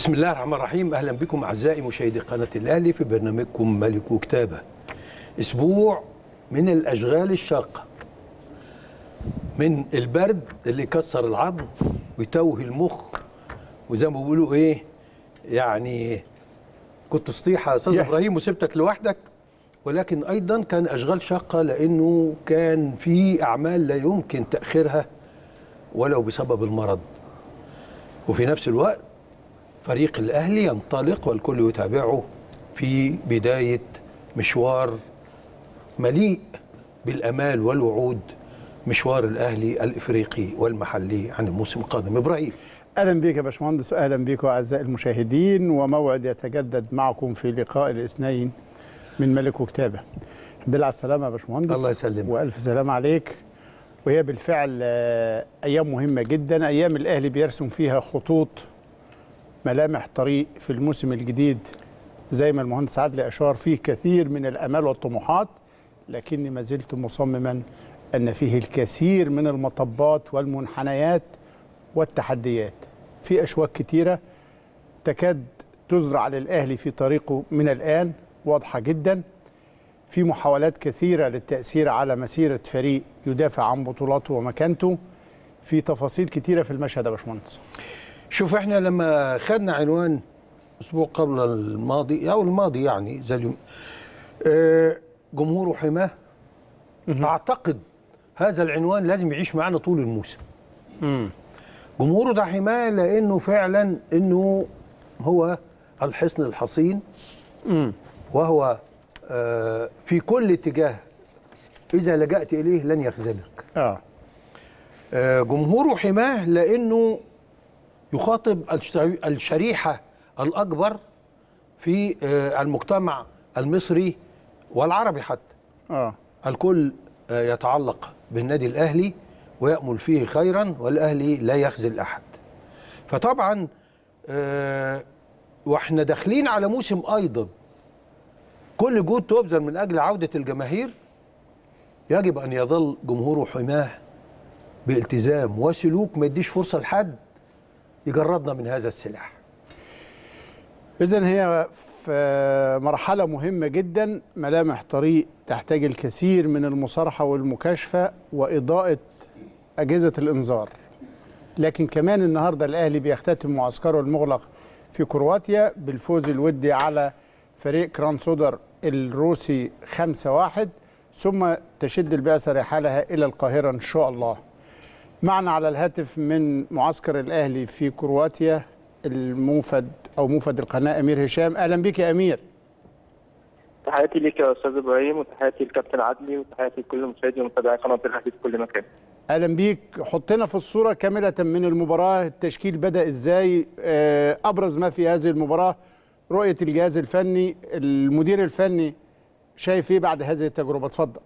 بسم الله الرحمن الرحيم اهلا بكم اعزائي مشاهدي قناه الاهلي في برنامجكم ملك وكتابه اسبوع من الاشغال الشاقه من البرد اللي يكسر العظم ويتوه المخ وزي ما بيقولوا ايه يعني كنت سطيحه يا استاذ يا. ابراهيم وسبتك لوحدك ولكن ايضا كان اشغال شاقه لانه كان في اعمال لا يمكن تاخيرها ولو بسبب المرض وفي نفس الوقت فريق الاهلي ينطلق والكل يتابعه في بدايه مشوار مليء بالامال والوعود مشوار الاهلي الافريقي والمحلي عن الموسم القادم ابراهيم اهلا بك يا باشمهندس واهلا بكم اعزائي المشاهدين وموعد يتجدد معكم في لقاء الاثنين من ملك وكتابه الحمد لله على السلامه يا باشمهندس الله يسلمك. والف سلام عليك وهي بالفعل آه، ايام مهمه جدا ايام الاهلي بيرسم فيها خطوط ملامح طريق في الموسم الجديد زي ما المهندس عادل اشار فيه كثير من الامال والطموحات لكني ما زلت مصمما ان فيه الكثير من المطبات والمنحنيات والتحديات في اشواك كتيره تكاد تزرع للاهلي في طريقه من الان واضحه جدا في محاولات كثيره للتاثير على مسيره فريق يدافع عن بطولاته ومكانته في تفاصيل كتيره في المشهد يا باشمهندس شوف احنا لما خدنا عنوان اسبوع قبل الماضي او الماضي يعني زي اليوم آه، جمهور حماه اعتقد هذا العنوان لازم يعيش معانا طول الموسم جمهوره ده حماه لانه فعلا انه هو الحصن الحصين وهو آه، في كل اتجاه اذا لجأت اليه لن يخذلك اه آه، جمهوره حماه لانه يخاطب الش- الشريحه الاكبر في آه، المجتمع المصري والعربي حتى اه الكل آه، يتعلق بالنادي الاهلي ويامل فيه خيرا والاهلي لا يخذل احد فطبعا آه، واحنا داخلين على موسم ايضا كل جهد تبذل من اجل عوده الجماهير يجب ان يظل جمهور حماه بالتزام وسلوك ما يديش فرصه لحد يجردنا من هذا السلاح إذا هي في مرحلة مهمة جدا ملامح طريق تحتاج الكثير من المصارحة والمكاشفة وإضاءة أجهزة الإنذار لكن كمان النهاردة الأهلي بيختتم معسكره المغلق في كرواتيا بالفوز الودي على فريق كرانسودر الروسي 5-1 ثم تشد البعثة رحالها إلى القاهرة إن شاء الله معنا على الهاتف من معسكر الاهلي في كرواتيا الموفد او موفد القناه امير هشام اهلا بك يا امير تحياتي لك يا استاذ ابراهيم وتحياتي للكابتن عدلي وتحياتي لكل مشاهدي ومتابعي قناه الاهلي في كل مكان. اهلا بيك حطنا في الصوره كامله من المباراه التشكيل بدا ازاي آه، ابرز ما في هذه المباراه رؤيه الجهاز الفني المدير الفني شايف ايه بعد هذه التجربه اتفضل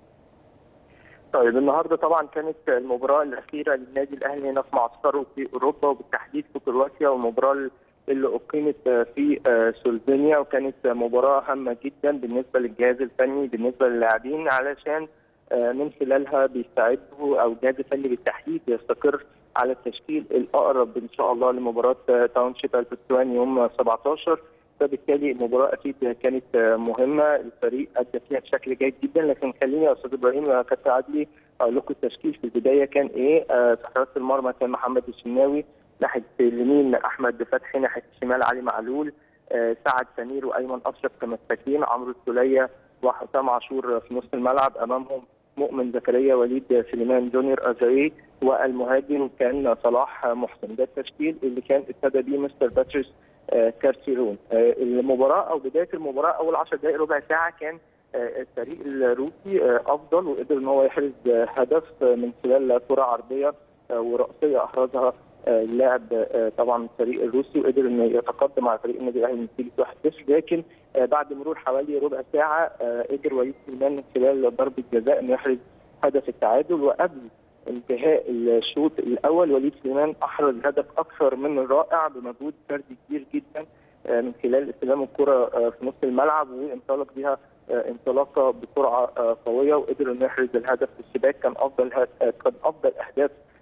طيب النهارده طبعا كانت المباراه الاخيره للنادي الاهلي هنا في معسكره في اوروبا وبالتحديد في كرواتيا والمباراه اللي اقيمت في سلوفينيا وكانت مباراه هامه جدا بالنسبه للجهاز الفني بالنسبه للاعبين علشان من خلالها بيستعدوا او الجهاز الفني بالتحديد يستقر على التشكيل الاقرب ان شاء الله لمباراه تاونشيب البستوان يوم 17 فبالتالي المباراه اكيد كانت مهمه الفريق ادى فيها بشكل جيد جدا لكن خليني يا استاذ ابراهيم يا كابتن عدلي اقول لكم التشكيل في البدايه كان ايه آه في حراسه المرمى كان محمد الشناوي ناحيه اليمين احمد فتحي ناحيه الشمال علي معلول آه سعد سمير وايمن اشرف كمساكين عمرو السوليه وحسام عاشور في نص الملعب امامهم مؤمن زكريا وليد سليمان جونيور ازاي والمهاجم كان صلاح محسن ده التشكيل اللي كان ابتدى بيه مستر باتريس آه كارسيرون آه المباراه او بدايه المباراه اول 10 دقائق ربع ساعه كان آه الفريق الروسي افضل وقدر ان هو يحرز هدف من خلال كره عرضيه وراسيه احرزها اللاعب طبعا الفريق الروسي وقدر انه يتقدم على فريق النادي الاهلي بنتيجه 1-0 لكن بعد مرور حوالي ربع ساعه قدر وليد سليمان من خلال ضربه جزاء انه يحرز هدف التعادل وقبل انتهاء الشوط الاول وليد سليمان احرز هدف اكثر من رائع بمجهود فردي كبير جدا من خلال استلام الكره في نص الملعب وانطلق بها انطلاقه بسرعه قويه وقدر انه يحرز الهدف في الشباك كان افضل كان افضل اهداف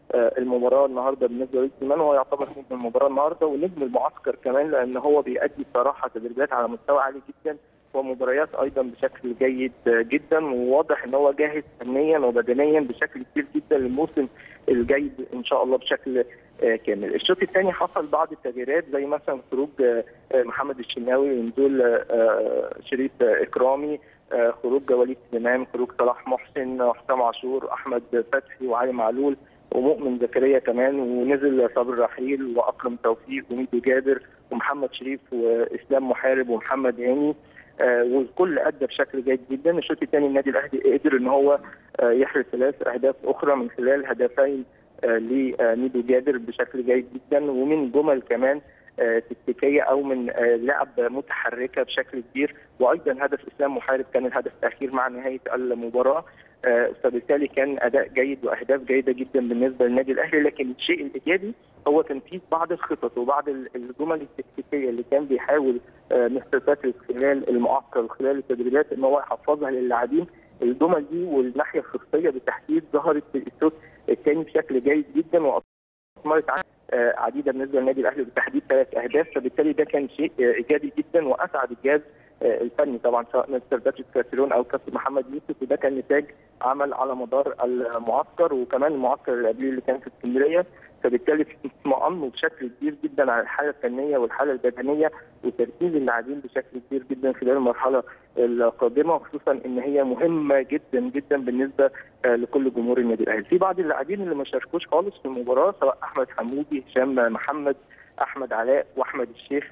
آه، المباراه النهارده بالنسبه لوليد سليمان هو يعتبر نجم المباراه النهارده ونجم المعسكر كمان لان هو بيأدي بصراحه تدريبات على مستوى عالي جدا ومباريات ايضا بشكل جيد جدا وواضح ان هو جاهز فنيا وبدنيا بشكل كبير جدا للموسم الجاي ان شاء الله بشكل آه، كامل. الشوط الثاني حصل بعض التغييرات زي مثلا خروج آه، آه، محمد الشناوي ونزول آه، شريف آه، اكرامي آه، خروج وليد سليمان خروج صلاح محسن حسام عاشور احمد فتحي وعلي معلول ومؤمن زكريا كمان ونزل صابر رحيل واكرم توفيق وميدو جابر ومحمد شريف واسلام محارب ومحمد هاني آه، والكل ادى بشكل جيد جدا الشوط الثاني النادي الاهلي قدر ان هو آه، يحرز ثلاث اهداف اخرى من خلال هدفين آه، لميدو جابر بشكل جيد جدا ومن جمل كمان آه، تكتيكيه او من آه، لعب متحركه بشكل كبير وايضا هدف اسلام محارب كان الهدف الاخير مع نهايه المباراه آه، فبالتالي كان اداء جيد واهداف جيده جدا بالنسبه للنادي الاهلي لكن الشيء الايجابي هو تنفيذ بعض الخطط وبعض ال- الجمل التكتيكيه اللي كان بيحاول آه، مستر باتريس خلال المعسكر وخلال التدريبات ان هو يحفظها للاعبين الجمل دي والناحيه الشخصيه بالتحديد ظهرت في الشوط الثاني بشكل جيد جدا واثمرت عن- آه، عديده بالنسبه للنادي الاهلي بالتحديد ثلاث اهداف فبالتالي ده كان شيء آه، ايجابي جدا واسعد الجهاز آه، الفني طبعا سواء مستر باتريك كاسيلون او كابتن محمد يوسف وده كان نتاج عمل على مدار المعسكر وكمان المعسكر اللي قبليه اللي كان في اسكندريه فبالتالي اطمأنوا بشكل كبير جدا على الحاله الفنيه والحاله البدنيه وتركيز اللاعبين بشكل كبير جدا خلال المرحله القادمه وخصوصا ان هي مهمه جدا جدا بالنسبه آه، لكل جمهور النادي الاهلي. في بعض اللاعبين اللي ما شاركوش خالص في المباراه سواء احمد حمودي، هشام محمد، احمد علاء واحمد الشيخ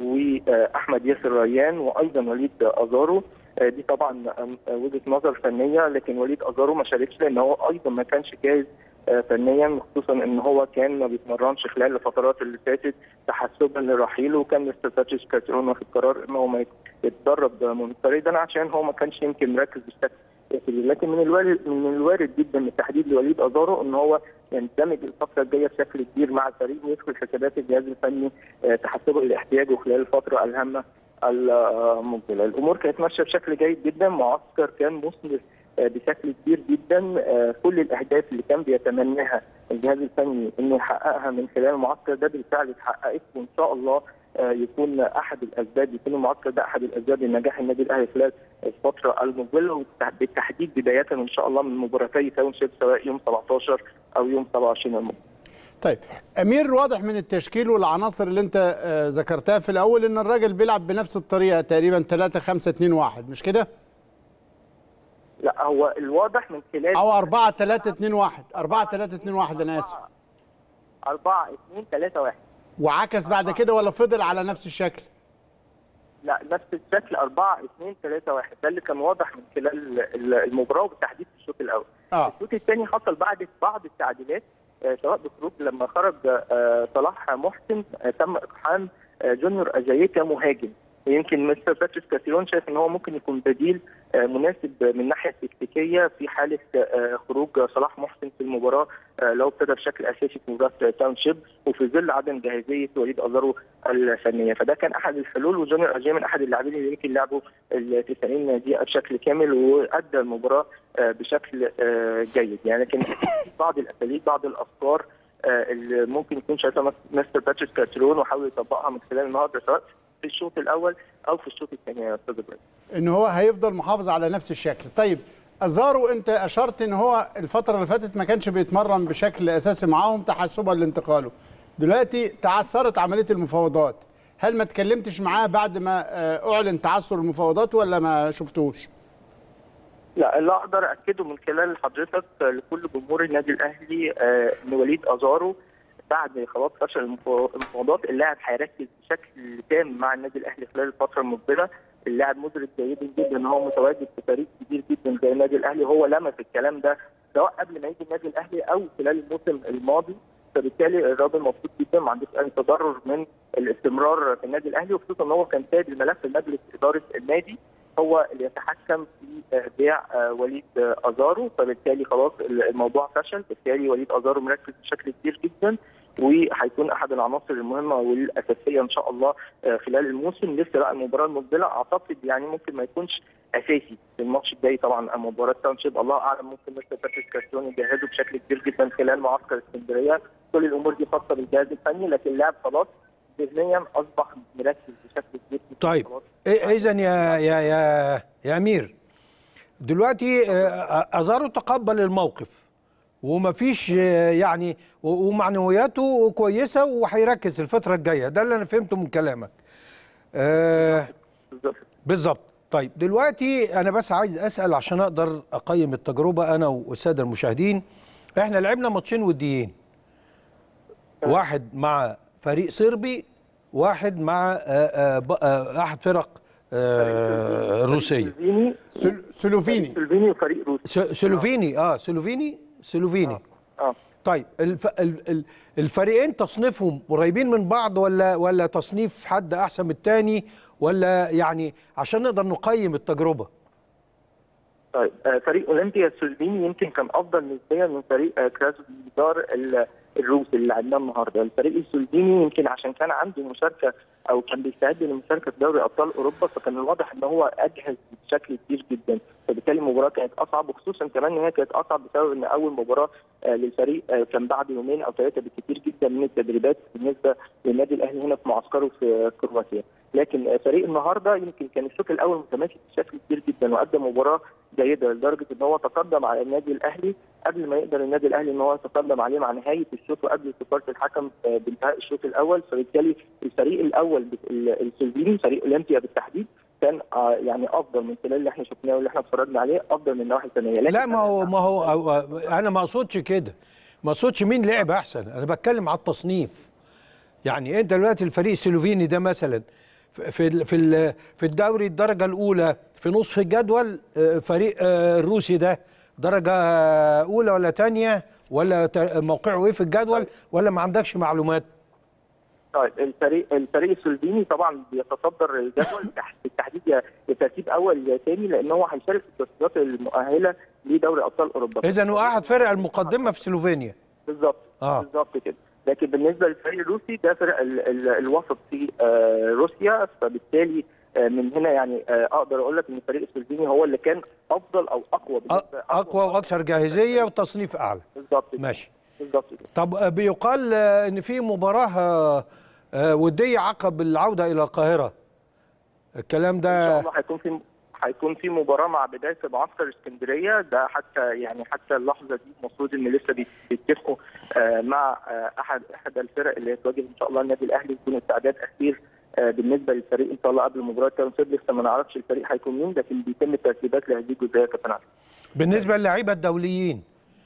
واحمد ياسر ريان وايضا وليد ازارو آه، دي طبعا آه، وجهه نظر فنيه لكن وليد ازارو ما شاركش لان هو ايضا ما كانش جاهز آه، فنيا خصوصا ان هو كان ما بيتمرنش خلال الفترات اللي فاتت تحسبا لرحيله وكان مستر باتريس كاسيرون واخد قرار ان هو ما يتدرب منفردا عشان هو ما كانش يمكن مركز بشكل كبير لكن من الوارد من الوارد جدا بالتحديد لوليد ازارو ان هو يندمج الفتره الجايه بشكل كبير مع الفريق ويدخل حسابات الجهاز الفني آه، تحسبا لاحتياجه خلال الفتره الهامه المقبله. الامور كانت ماشيه بشكل جيد جدا معسكر كان مثمر آه، بشكل كبير جدا آه، كل الاهداف اللي كان بيتمناها الجهاز الفني انه يحققها من خلال المعسكر ده بالفعل اتحققت وان شاء الله آه، يكون احد الاسباب يكون المعسكر ده احد الاسباب لنجاح النادي الاهلي خلال الفتره المقبله وبالتحديد بدايه ان شاء الله من مباراتي تاون شيب سواء يوم 17 او يوم 27 المقبل. طيب امير واضح من التشكيل والعناصر اللي انت آه، ذكرتها في الاول ان الراجل بيلعب بنفس الطريقه تقريبا 3 5 2 1 مش كده؟ لا هو الواضح من خلال او 4 3 2 1 4 3 2 1 انا اسف 4 2 3 1 وعكس بعد كده ولا فضل على نفس الشكل؟ لا نفس الشكل 4 2 3 1 ده اللي كان واضح من خلال ال- المباراه وبالتحديد في الشوط الاول. اه الشوط الثاني حصل بعد بعض التعديلات آه، سواء بخروج لما خرج آه، صلاح محسن آه، تم اقحام آه، جونيور اجاييه كمهاجم ويمكن مستر باتريس كاسيون شايف ان هو ممكن يكون بديل آه، مناسب من الناحيه التكتيكيه في حاله آه، خروج صلاح محسن في المباراه آه، لو ابتدى بشكل اساسي في مباراه تاون شيب وفي ظل عدم جاهزيه وليد ازارو الفنيه فده كان احد الحلول وجونيور اجاييه من احد اللاعبين اللي يمكن لعبوا ال 90 دقيقه بشكل كامل وادى المباراه آه، بشكل آه، جيد يعني لكن في بعض الاساليب بعض الافكار آه، اللي ممكن يكون شايفها مس- مستر باتريس كاترون وحاول يطبقها من خلال النهارده سواء في الشوط الاول او في الشوط الثاني يا استاذ ابراهيم ان هو هيفضل محافظ على نفس الشكل طيب ازارو انت اشرت ان هو الفتره اللي فاتت ما كانش بيتمرن بشكل اساسي معاهم تحسبا لانتقاله دلوقتي تعثرت عمليه المفاوضات هل ما اتكلمتش معاه بعد ما آه، اعلن تعثر المفاوضات ولا ما شفتوش لا اللي اقدر اكده من خلال حضرتك لكل جمهور النادي الاهلي آه، ان وليد ازارو بعد خلاص فشل المفا- المفاوضات اللاعب هيركز بشكل تام مع النادي الاهلي خلال الفتره المقبله اللاعب مدرك جيدا جدا ان هو متواجد في فريق كبير جدا زي النادي الاهلي هو لمس الكلام ده سواء قبل ما يجي النادي الاهلي او خلال الموسم الماضي فبالتالي الراجل مبسوط جدا ما عندوش اي تضرر من الاستمرار في النادي الاهلي وخصوصا ان هو كان سايب الملف لمجلس اداره النادي هو اللي يتحكم في آه، بيع آه، وليد آه، ازارو فبالتالي خلاص الموضوع فشل بالتالي وليد ازارو مركز بشكل كبير جدا وهيكون احد العناصر المهمه والاساسيه ان شاء الله آه، خلال الموسم لسه بقى المباراه المقبله اعتقد يعني ممكن ما يكونش اساسي في الماتش الجاي طبعا مباراه تاونشيب الله اعلم ممكن مستر باتريس كاستون يجهزه بشكل كبير جدا خلال معسكر اسكندريه كل الامور دي خاصه بالجهاز الفني لكن اللاعب خلاص ذهنيا اصبح مركز بشكل كبير جداً طيب. خلاص. اذا يا يا يا يا امير دلوقتي آه، ازارو تقبل الموقف ومفيش آه، يعني و- ومعنوياته كويسه وهيركز الفتره الجايه ده اللي انا فهمته من كلامك آه بالظبط بالظبط طيب دلوقتي انا بس عايز اسال عشان اقدر اقيم التجربه انا والساده المشاهدين احنا لعبنا ماتشين وديين واحد مع فريق صربي واحد مع آه، آه، ب- آه، احد فرق آه، روسيه سلوفيني سل- سلوفيني سلوفيني وفريق روسي س- سلوفيني اه سلوفيني سلوفيني اه طيب الف... ال- ال- الفريقين تصنيفهم قريبين من بعض ولا ولا تصنيف حد احسن من الثاني ولا يعني عشان نقدر نقيم التجربه طيب آه، فريق اولمبيا السلوفيني يمكن كان افضل نسبيا من فريق آه، كراسنودار ال- الروسي اللي لعبناه النهارده، الفريق السلوفيني يمكن عشان كان عنده مشاركه او كان بيستعد للمشاركه في دوري ابطال اوروبا فكان الواضح ان هو اجهز بشكل كبير جدا، فبالتالي المباراه كانت اصعب وخصوصا كمان ان هي كانت اصعب بسبب ان اول مباراه آه، للفريق آه، كان بعد يومين او ثلاثه بالكثير جدا من التدريبات بالنسبه للنادي الاهلي هنا في معسكره في كرواتيا. لكن آه، فريق النهارده يمكن كان الشوط الاول متماسك بشكل كبير جدا وقدم مباراه جيده لدرجه ان هو تقدم على النادي الاهلي قبل ما يقدر النادي الاهلي ان هو يتقدم عليه مع نهايه الشوط وقبل استقاله الحكم آه، بانتهاء الشوط الاول فبالتالي الفريق الاول بت- ال- السلفيني فريق اولمبيا بالتحديد كان آه، يعني افضل من خلال اللي احنا شفناه واللي احنا اتفرجنا عليه افضل من النواحي الفنيه لكن لا ما هو ما هو أو- انا ما اقصدش كده ما اقصدش مين لعب احسن انا بتكلم على التصنيف يعني انت دلوقتي الفريق السلوفيني ده مثلا في في ال- في ال- في الدوري الدرجه الاولى في نصف الجدول آه، فريق آه، الروسي ده درجه اولى ولا ثانيه ولا ت- موقعه ايه في الجدول ولا ما عندكش معلومات طيب الفريق الفريق السلفيني طبعا بيتصدر الجدول تحت بالتحديد يا يا ترتيب اول يا ثاني لان هو هيشارك في التصفيات المؤهله لدوري ابطال اوروبا اذا هو احد فرق المقدمه في سلوفينيا بالظبط آه. بالظبط كده لكن بالنسبه للفريق الروسي ده فرق ال ال الوسط في آه روسيا فبالتالي آه من هنا يعني آه اقدر اقول لك ان الفريق السلفيني هو اللي كان افضل او اقوى أ- بالنسبة- اقوى واكثر جاهزيه وتصنيف اعلى بالظبط كده. ماشي بالظبط كده طب آه، بيقال آه، ان في مباراه آه، آه، وديه عقب العوده الى القاهره الكلام ان شاء ده الله هيكون في هيكون في مباراه مع بدايه معسكر اسكندريه ده حتى يعني حتى اللحظه دي المفروض ان لسه بيت- بيتفقوا آه، مع آه، احد احد الفرق اللي هتواجه ان شاء الله النادي الاهلي يكون استعداد اخير آه، بالنسبه للفريق ان شاء الله قبل مباراه تاونشيب لسه ما نعرفش الفريق هيكون مين لكن بيتم الترتيبات لهذه الجزئيه يا كابتن علي. بالنسبه للعيبه الدوليين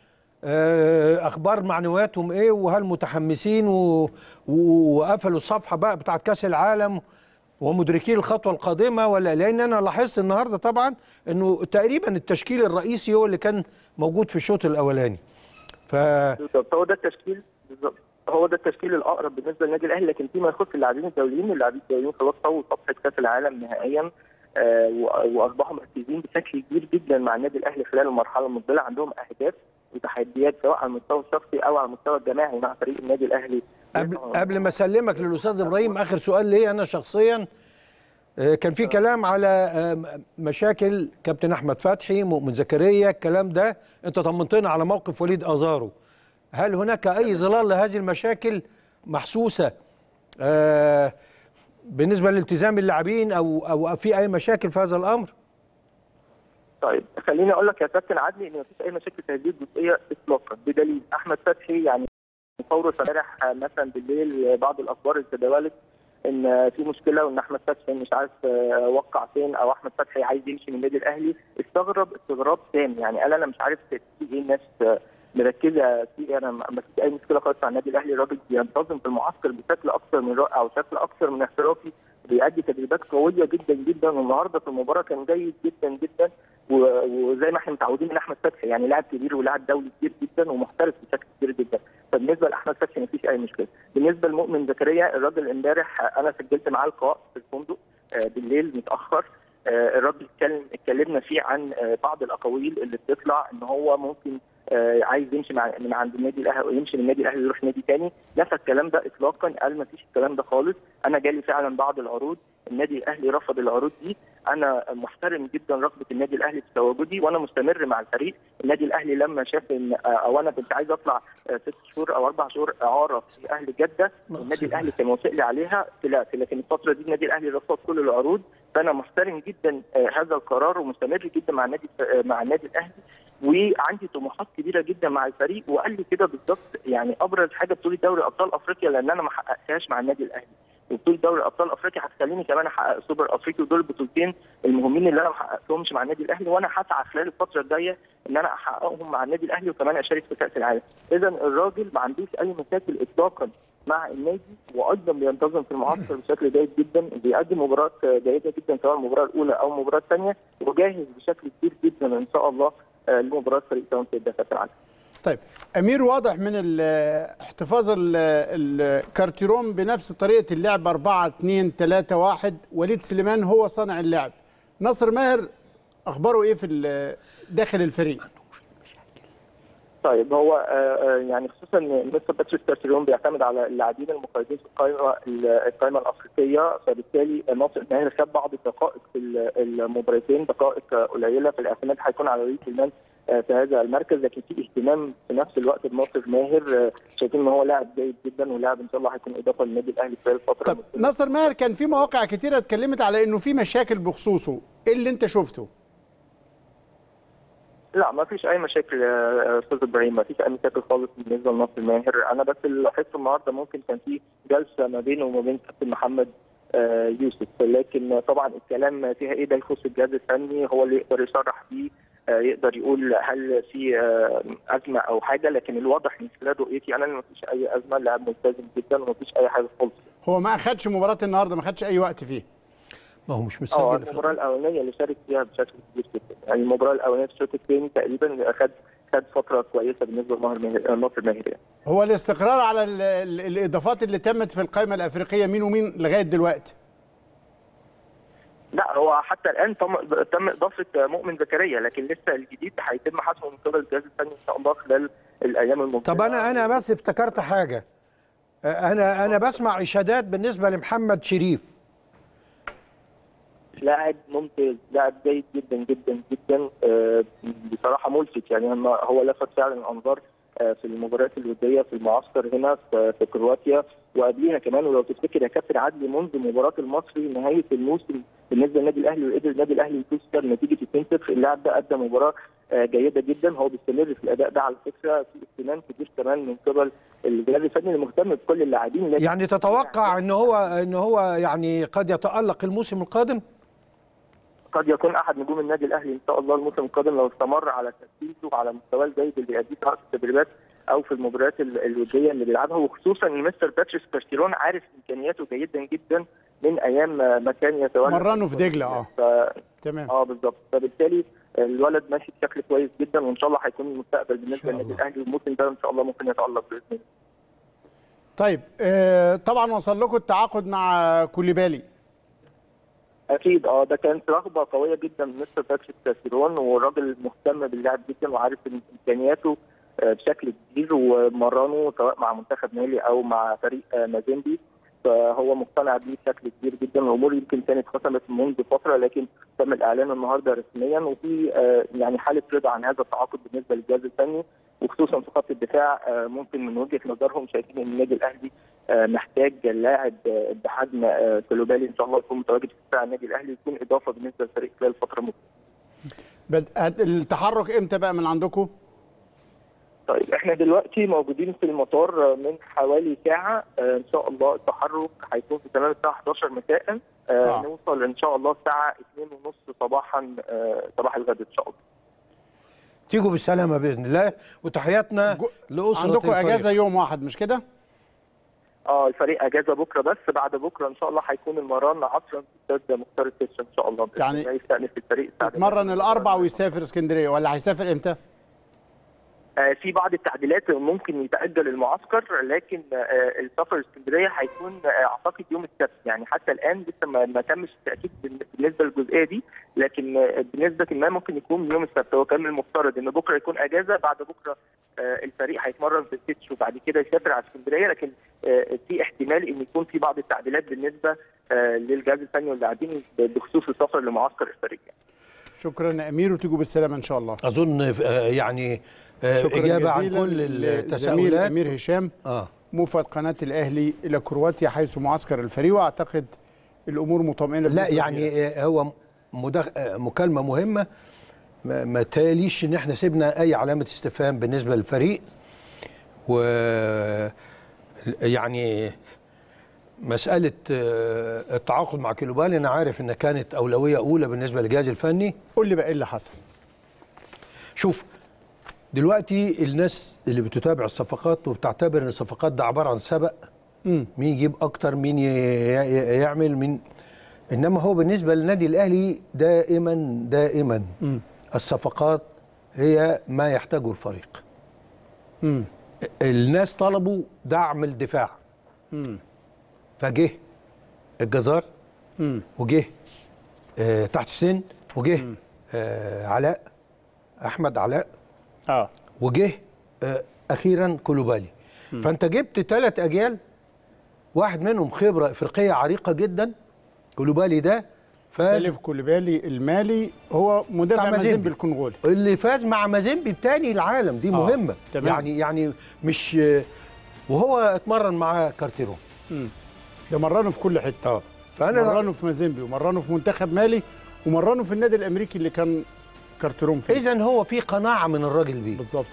آه، اخبار معنوياتهم ايه وهل متحمسين و... و- وقفلوا الصفحه بقى بتاعت كاس العالم ومدركين الخطوه القادمه ولا لان انا لاحظت النهارده طبعا انه تقريبا التشكيل الرئيسي هو اللي كان موجود في الشوط الاولاني ف بالظبط هو ده التشكيل بالظبط هو ده التشكيل الاقرب بالنسبه للنادي الاهلي لكن فيما يخص اللاعبين الدوليين اللاعبين الدوليين خلاص طووا صفحه كاس العالم نهائيا آه و- واصبحوا مركزين بشكل كبير جدا مع النادي الاهلي خلال المرحله المقبله عندهم اهداف وتحديات سواء على المستوى الشخصي او على المستوى الجماعي مع فريق النادي الاهلي قبل قبل ما اسلمك للاستاذ ابراهيم اخر سؤال ليا انا شخصيا آه، كان في كلام على آه، مشاكل كابتن احمد فتحي مؤمن زكريا الكلام ده انت طمنتنا على موقف وليد ازارو هل هناك اي ظلال لهذه المشاكل محسوسه آه، بالنسبه لالتزام اللاعبين او او في اي مشاكل في هذا الامر طيب خليني اقول لك يا كابتن عدلي ان مفيش اي مشاكل في هذه الجزئيه اطلاقا بدليل احمد فتحي يعني فور امبارح آه، مثلا بالليل بعض الاخبار اللي تداولت ان آه، في مشكله وان احمد فتحي مش عارف آه، وقع فين او احمد فتحي عايز يمشي من النادي الاهلي استغرب استغراب تام يعني قال انا مش عارف في ايه الناس آه، مركزه في انا ما ما فيش اي مشكله خالص مع النادي الاهلي الراجل بينتظم في المعسكر بشكل اكثر من رائع وشكل اكثر من احترافي بيأدي تدريبات قويه جدا جدا والنهارده في المباراه كان جيد جدا جدا و- وزي ما احنا متعودين من احمد فتحي يعني لاعب كبير ولاعب دولي كبير جدا ومحترف بشكل كبير جدا فبالنسبه لاحمد فتحي مفيش اي مشكله بالنسبه لمؤمن زكريا الراجل امبارح انا سجلت معاه لقاء في الفندق آه، بالليل متاخر آه، الراجل اتكلم اتكلمنا فيه عن آه، بعض الاقاويل اللي بتطلع ان هو ممكن آه، عايز يمشي مع من عند النادي الاهلي ويمشي من النادي الاهلي يروح نادي تاني نفى الكلام ده اطلاقا قال ما فيش الكلام ده خالص انا جالي فعلا بعض العروض النادي الاهلي رفض العروض دي انا محترم جدا رغبه النادي الاهلي في تواجدي وانا مستمر مع الفريق النادي الاهلي لما شاف ان آه، او انا كنت عايز اطلع آه، ست شهور او اربع شهور اعاره في اهل جده النادي الاهلي كان موافق لي عليها طلعت لكن الفتره دي النادي الاهلي رفض كل العروض فانا محترم جدا آه، هذا القرار ومستمر جدا مع النادي آه، مع النادي الاهلي وعندي طموحات كبيره جدا مع الفريق وقال لي كده بالظبط يعني ابرز حاجه بطوله دوري ابطال افريقيا لان انا ما حققتهاش مع النادي الاهلي وبطوله دوري ابطال افريقيا هتخليني كمان احقق السوبر افريقي ودول البطولتين المهمين اللي انا ما حققتهمش مع النادي الاهلي وانا هسعى خلال الفتره الجايه ان انا احققهم مع النادي الاهلي وكمان اشارك في كاس العالم اذا الراجل ما عندوش اي مشاكل اطلاقا مع النادي وايضا بينتظم في المعسكر بشكل جيد جدا بيقدم مباراه جيده جدا سواء المباراه الاولى او المباراه الثانيه وجاهز بشكل كبير جدا ان شاء الله آه، لمباراه فريق تاون في كاس العالم طيب امير واضح من ال- احتفاظ ال- الكارتيرون بنفس طريقه اللعب 4 2 3 1 وليد سليمان هو صانع اللعب نصر ماهر اخباره ايه في ال- داخل الفريق طيب هو آه، آه، يعني خصوصا ان مستر باتريس كارتيرون بيعتمد على اللاعبين المقيدين في القائمه القائمه الافريقيه فبالتالي ناصر ماهر خد بعض الدقائق في ال- المباراتين دقائق آه، قليله في الاعتماد هيكون على وليد سليمان آه، في هذا المركز لكن في اهتمام في نفس الوقت بناصر ماهر آه، شايفين ان هو لاعب جيد جدا ولاعب ان شاء الله هيكون اضافه للنادي الاهلي خلال الفتره طب المقبلة. نصر ماهر كان في مواقع كتيره اتكلمت على انه في مشاكل بخصوصه ايه اللي انت شفته لا ما فيش اي مشاكل يا استاذ ابراهيم ما فيش اي مشاكل خالص بالنسبه لناصر ماهر انا بس اللي لاحظته النهارده ممكن كان في جلسه ما بينه وما بين كابتن محمد آه، يوسف لكن طبعا الكلام فيها ايه ده يخص الجهاز الفني هو اللي يقدر يصرح بيه آه، يقدر يقول هل في آه، ازمه او حاجه لكن الواضح من خلال رؤيتي انا ان ما فيش اي ازمه اللاعب ملتزم جدا وما فيش اي حاجه خالص هو ما اخدش مباراه النهارده ما خدش اي وقت فيه ما هو مش اه مسجل في المباراه الاولانيه اللي شارك فيها بشكل كبير جدا يعني المباراه الاولانيه في الشوط الثاني تقريبا خد خد فتره كويسه بالنسبه لناصر ماهر ناصر ماهر يعني. هو الاستقرار على ال ال الاضافات اللي تمت في القائمه الافريقيه مين ومين لغايه دلوقتي لا هو حتى الان تم تم اضافه مؤمن زكريا لكن لسه الجديد هيتم حسمه من قبل الجهاز الفني ان شاء الله خلال الايام المقبله طب انا انا بس افتكرت حاجه آه، انا انا بسمع اشادات بالنسبه لمحمد شريف لاعب ممتاز لاعب جيد جدا جدا جدا آه، بصراحه ملفت يعني هم- هو لفت فعلا الانظار آه، في المباريات الوديه في المعسكر هنا في في كرواتيا وقبليها كمان ولو تفتكر يا كابتن عدلي منذ مباراه المصري نهايه الموسم بالنسبه للنادي الاهلي وقدر النادي الاهلي يفوز فيها بنتيجه 2-0 اللاعب ده ادى مباراه آه، جيده جدا هو بيستمر في الاداء ده على فكره في اهتمام كبير كمان من قبل الجهاز الفني المهتم بكل اللاعبين لكن يعني تتوقع ان هو ان هو يعني قد يتالق الموسم القادم قد يكون احد نجوم النادي الاهلي ان شاء الله الموسم القادم لو استمر على تركيزه وعلى مستواه الجيد اللي بيأديه سواء في التدريبات او في المباريات ال- الوديه اللي بيلعبها وخصوصا ان مستر باتريس كارتيرون عارف امكانياته جيدا جدا من ايام ما ما كان يتولى مرنه في دجلة، اه. ف... تمام اه بالظبط فبالتالي الولد ماشي بشكل كويس جدا وان شاء الله هيكون المستقبل بالنسبه للنادي الاهلي والموسم ده ان شاء الله ممكن يتالق باذن الله طيب آه طبعا وصل لكم التعاقد مع كوليبالي اكيد اه ده كانت رغبه قويه جدا من مستر باتريك كاسيرون والراجل مهتم باللاعب جدا وعارف إن امكانياته آه، بشكل كبير ومرنه سواء مع منتخب مالي او مع فريق آه، مازيمبي فهو مقتنع بيه بشكل كبير جدا الامور يمكن كانت ختمت منذ فتره لكن تم الاعلان النهارده رسميا وفي آه، يعني حاله رضا عن هذا التعاقد بالنسبه للجهاز الفني وخصوصا في خط الدفاع آه، ممكن من وجهه نظرهم شايفين ان النادي الاهلي آه، محتاج لاعب آه، بحجم آه، كلوبالي ان شاء الله يكون متواجد في دفاع النادي الاهلي يكون اضافه بالنسبه للفريق خلال الفتره المقبله. بد... هت- التحرك امتى بقى من عندكم طيب احنا دلوقتي موجودين في المطار آه، من حوالي ساعه آه، ان شاء الله التحرك هيكون في تمام الساعه 11 مساء آه، آه. نوصل ان شاء الله الساعه 2:30 صباحا آه، صباح الغد ان شاء الله. تيجوا بالسلامه باذن الله وتحياتنا جو- لاسره عندكم الفريق. اجازه يوم واحد مش كده اه الفريق اجازه بكره بس بعد بكره ان شاء الله هيكون المران عصرا في استاد مختار التتش ان شاء الله بإذن يعني الله يستأنف الفريق الساعه يتمرن الاربع ويسافر اسكندريه ولا هيسافر امتى آه، في بعض التعديلات ممكن يتاجل المعسكر لكن آه، السفر اسكندريه هيكون آه، اعتقد يوم السبت يعني حتى الان لسه ما ما تمش التاكيد بالنسبه للجزئيه دي لكن آه، بنسبه ما ممكن يكون يوم السبت هو كان من المفترض ان بكره يكون اجازه بعد بكره آه، الفريق هيتمرن في السيتش وبعد كده يسافر على اسكندريه لكن آه، في احتمال ان يكون في بعض التعديلات بالنسبه آه، للجهاز الفني واللاعبين بخصوص السفر لمعسكر الفريق شكرا يا امير وتيجوا بالسلامه ان شاء الله اظن آه، يعني آه، شكرا اجابه عن جزيلا كل للزميل التساؤلات امير هشام اه موفد قناه الاهلي الى كرواتيا حيث معسكر الفريق واعتقد الامور مطمئنه لا بنسبة كبيرة. يعني آه، هو مدخ... آه، مكالمه مهمه ما, ما تاليش ان احنا سيبنا اي علامه استفهام بالنسبه للفريق و يعني مساله آه، التعاقد مع كيلوبالي انا عارف ان كانت اولويه اولى بالنسبه للجهاز الفني قول لي بقى ايه اللي حصل شوف دلوقتي الناس اللي بتتابع الصفقات وبتعتبر ان الصفقات ده عباره عن سبق امم مين يجيب اكتر مين ي- ي- يعمل مين انما هو بالنسبه للنادي الاهلي دائما دائما امم الصفقات هي ما يحتاجه الفريق امم الناس طلبوا دعم الدفاع امم فجه الجزار امم وجه آه تحت السن وجه آه علاء احمد علاء اه وجه آه اخيرا كولوبالي فانت جبت ثلاث اجيال واحد منهم خبره افريقيه عريقه جدا كولوبالي ده فاز سالف كوليبالي المالي هو مدافع بتاع مازيمبي مازيمبي. الكونغولي اللي فاز مع مازيمبي الثاني العالم دي آه، مهمه تمام. يعني يعني مش وهو اتمرن مع كارتيرون امم ده مرنه في كل حته اه فانا مرنه في مازيمبي ومرنه في منتخب مالي ومرنه في النادي الامريكي اللي كان كارتيرون فيه اذا هو في قناعه من الراجل بيه بالظبط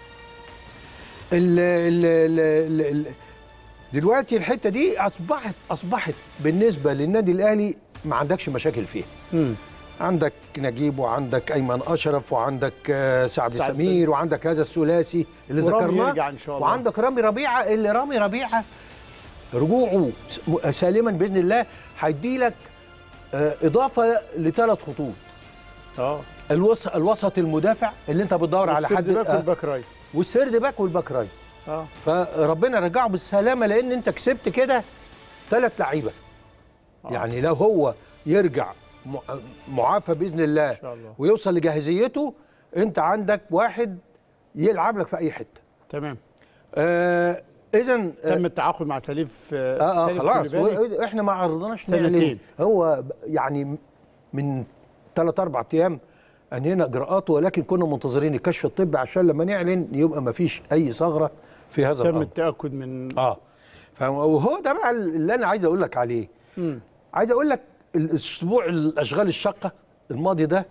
ال ال ال ال ال دلوقتي الحته دي اصبحت اصبحت بالنسبه للنادي الاهلي ما عندكش مشاكل فيها امم عندك نجيب وعندك ايمن اشرف وعندك آه، سعد سعد سمير وعندك هذا الثلاثي اللي ورامي ذكرناه يرجع إن شاء الله. وعندك رامي ربيعه اللي رامي ربيعه رجوعه س- م- سالما باذن الله هيدي لك آه، اضافه لثلاث خطوط اه الوسط الوسط المدافع اللي انت بتدور على حد باك آه، والباك رايت والسيرد باك والباك رايت اه فربنا رجعه بالسلامه لان انت كسبت كده ثلاث لعيبه آه. يعني لو هو يرجع م- معافى باذن الله شاء الله. ويوصل لجاهزيته انت عندك واحد يلعب لك في اي حته تمام آه اذا تم التعاقد مع سليف اه, آه سليف خلاص كوليبالي. هو- احنا ما عرضناش سنتين. نعلن. هو ب- يعني من ثلاث اربع ايام انهينا اجراءاته ولكن كنا منتظرين الكشف الطبي عشان لما نعلن يبقى ما فيش اي ثغره في هذا تم الامر التاكد من اه فاهم؟ وهو ده بقى اللي انا عايز اقول لك عليه مم. عايز اقول لك الاسبوع الاشغال الشاقه الماضي ده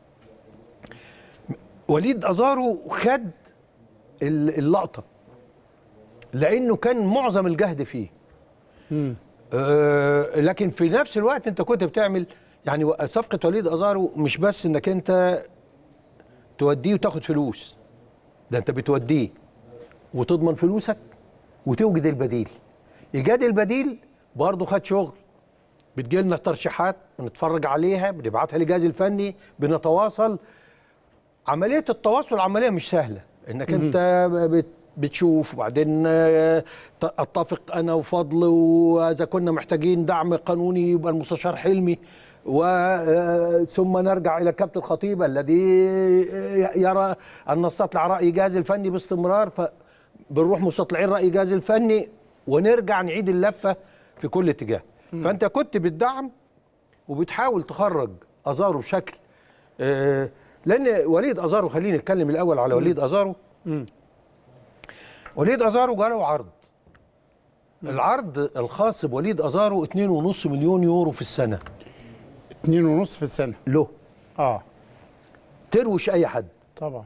وليد ازارو خد ال- اللقطه لانه كان معظم الجهد فيه مم. آه لكن في نفس الوقت انت كنت بتعمل يعني و- صفقه وليد ازارو مش بس انك انت توديه وتاخد فلوس ده انت بتوديه وتضمن فلوسك وتوجد البديل ايجاد البديل برضه خد شغل بتجي لنا ترشيحات بنتفرج عليها بنبعتها للجهاز الفني بنتواصل عمليه التواصل عمليه مش سهله انك انت بت بتشوف وبعدين آه، ت- اتفق انا وفضل واذا كنا محتاجين دعم قانوني يبقى المستشار حلمي وثم نرجع الى كابتن الخطيب الذي يرى ان نستطلع راي الجهاز الفني باستمرار فبنروح مستطلعين راي الجهاز الفني ونرجع نعيد اللفه في كل اتجاه فانت كنت بتدعم وبتحاول تخرج ازارو بشكل آه، لان وليد ازارو خلينا نتكلم الاول على وليد ازارو مم. وليد ازارو جاله عرض العرض الخاص بوليد ازارو 2.5 مليون يورو في السنه اتنين ونص في السنه له اه تروش اي حد طبعا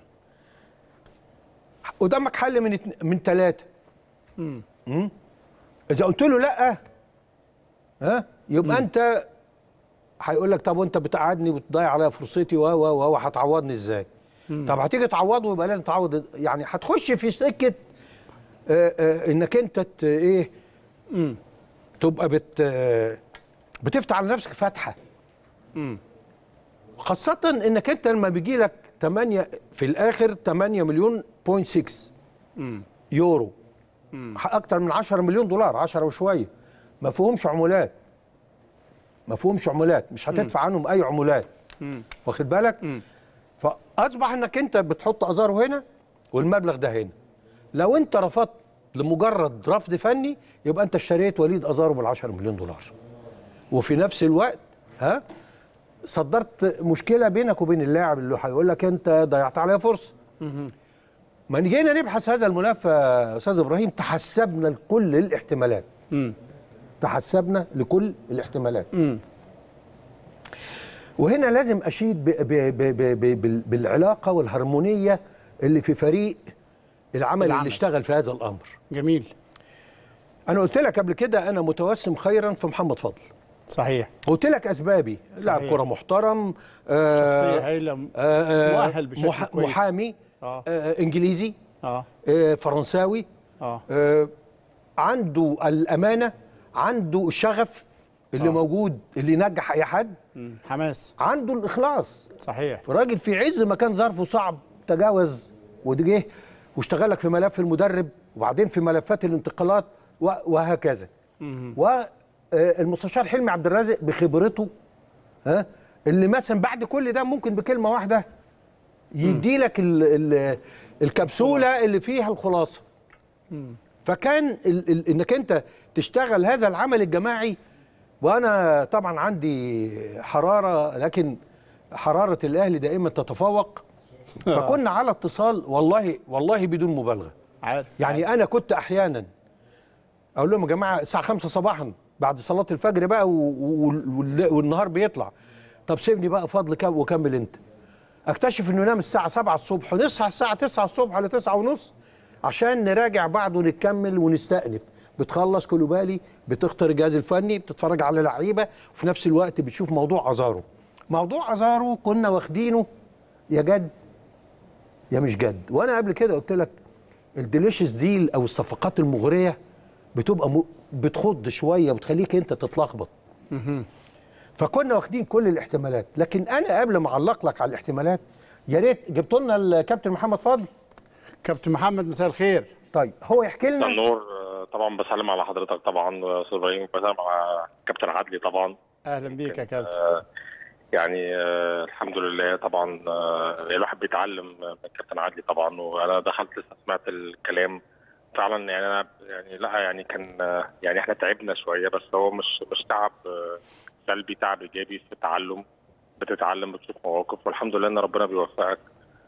قدامك حل من اتن... من ثلاثه مم. اذا قلت له لا ها يبقى انت هيقول لك طب وانت بتقعدني وتضيع عليا فرصتي و و و هتعوضني ازاي؟ طب هتيجي تعوضه يبقى لازم تعوض يعني هتخش في سكه آه، آه، انك انت ت- ايه مم. تبقى بت آه، بتفتح على نفسك فتحه مم. خاصة انك انت لما بيجي لك 8 في الاخر 8 مليون 0.6 يورو اكتر من 10 مليون دولار 10 وشويه ما فيهمش عمولات ما فيهمش عمولات مش هتدفع عنهم اي عمولات واخد بالك فاصبح انك انت بتحط ازاره هنا والمبلغ ده هنا لو انت رفضت لمجرد رفض فني يبقى انت اشتريت وليد ازاره بال 10 مليون دولار وفي نفس الوقت ها صدرت مشكله بينك وبين اللاعب اللي هيقول لك انت ضيعت عليا فرصه ما جينا نبحث هذا الملف يا استاذ ابراهيم تحسبنا لكل الاحتمالات تحسبنا لكل الاحتمالات وهنا لازم اشيد ب ب ب ب ب بال- بالعلاقه والهرمونيه اللي في فريق العمل, العمل. اللي اشتغل في هذا الامر جميل انا قلت لك قبل كده انا متوسم خيرا في محمد فضل صحيح قلت لك اسبابي لاعب صحيح. كره محترم آه شخصيه هايله آه آه مؤهل بشكل مح- كويس. محامي اه آه انجليزي اه آه فرنساوي اه آه عنده الامانه عنده الشغف اللي آه. موجود اللي ينجح اي حد مم. حماس عنده الاخلاص صحيح راجل في عز ما كان ظرفه صعب تجاوز وجه واشتغل لك في ملف المدرب وبعدين في ملفات الانتقالات و- وهكذا والمستشار حلمي عبد الرازق بخبرته ها اللي مثلا بعد كل ده ممكن بكلمه واحده يدي لك ال ال الكبسوله اللي فيها الخلاصه فكان ال ال انك انت تشتغل هذا العمل الجماعي وانا طبعا عندي حراره لكن حراره الاهلي دائما تتفوق فكنا على اتصال والله والله بدون مبالغه عارف يعني انا كنت احيانا اقول لهم يا جماعه الساعه 5 صباحا بعد صلاه الفجر بقى و- و- وال- والنهار بيطلع طب سيبني بقى فضل كام وكمل انت اكتشف انه ينام الساعه 7 الصبح ونصحى الساعه 9 الصبح ولا 9 ونص عشان نراجع بعض ونكمل ونستأنف بتخلص كلوبالي بتختار الجهاز الفني بتتفرج على لعيبه وفي نفس الوقت بتشوف موضوع ازارو موضوع ازارو كنا واخدينه يا جد يا مش جد وانا قبل كده قلت لك الديليشس ديل او الصفقات المغريه بتبقى م... بتخض شويه وتخليك انت تتلخبط فكنا واخدين كل الاحتمالات لكن انا قبل ما اعلق لك على الاحتمالات يا ريت جبت لنا الكابتن محمد فضل كابتن محمد مساء الخير طيب هو يحكي لنا النور آه، طبعا بسلم على حضرتك طبعا آه، استاذ ابراهيم بسلم على كابتن عدلي طبعا اهلا بيك يا كابتن يعني آه، الحمد لله طبعا آه، الواحد بيتعلم من كابتن عدلي طبعا وانا دخلت لسه سمعت الكلام فعلا يعني انا يعني لا يعني كان آه، يعني احنا تعبنا شويه بس هو مش مش تعب آه، سلبي تعب ايجابي في التعلم بتتعلم بتشوف مواقف والحمد لله ان ربنا بيوفقك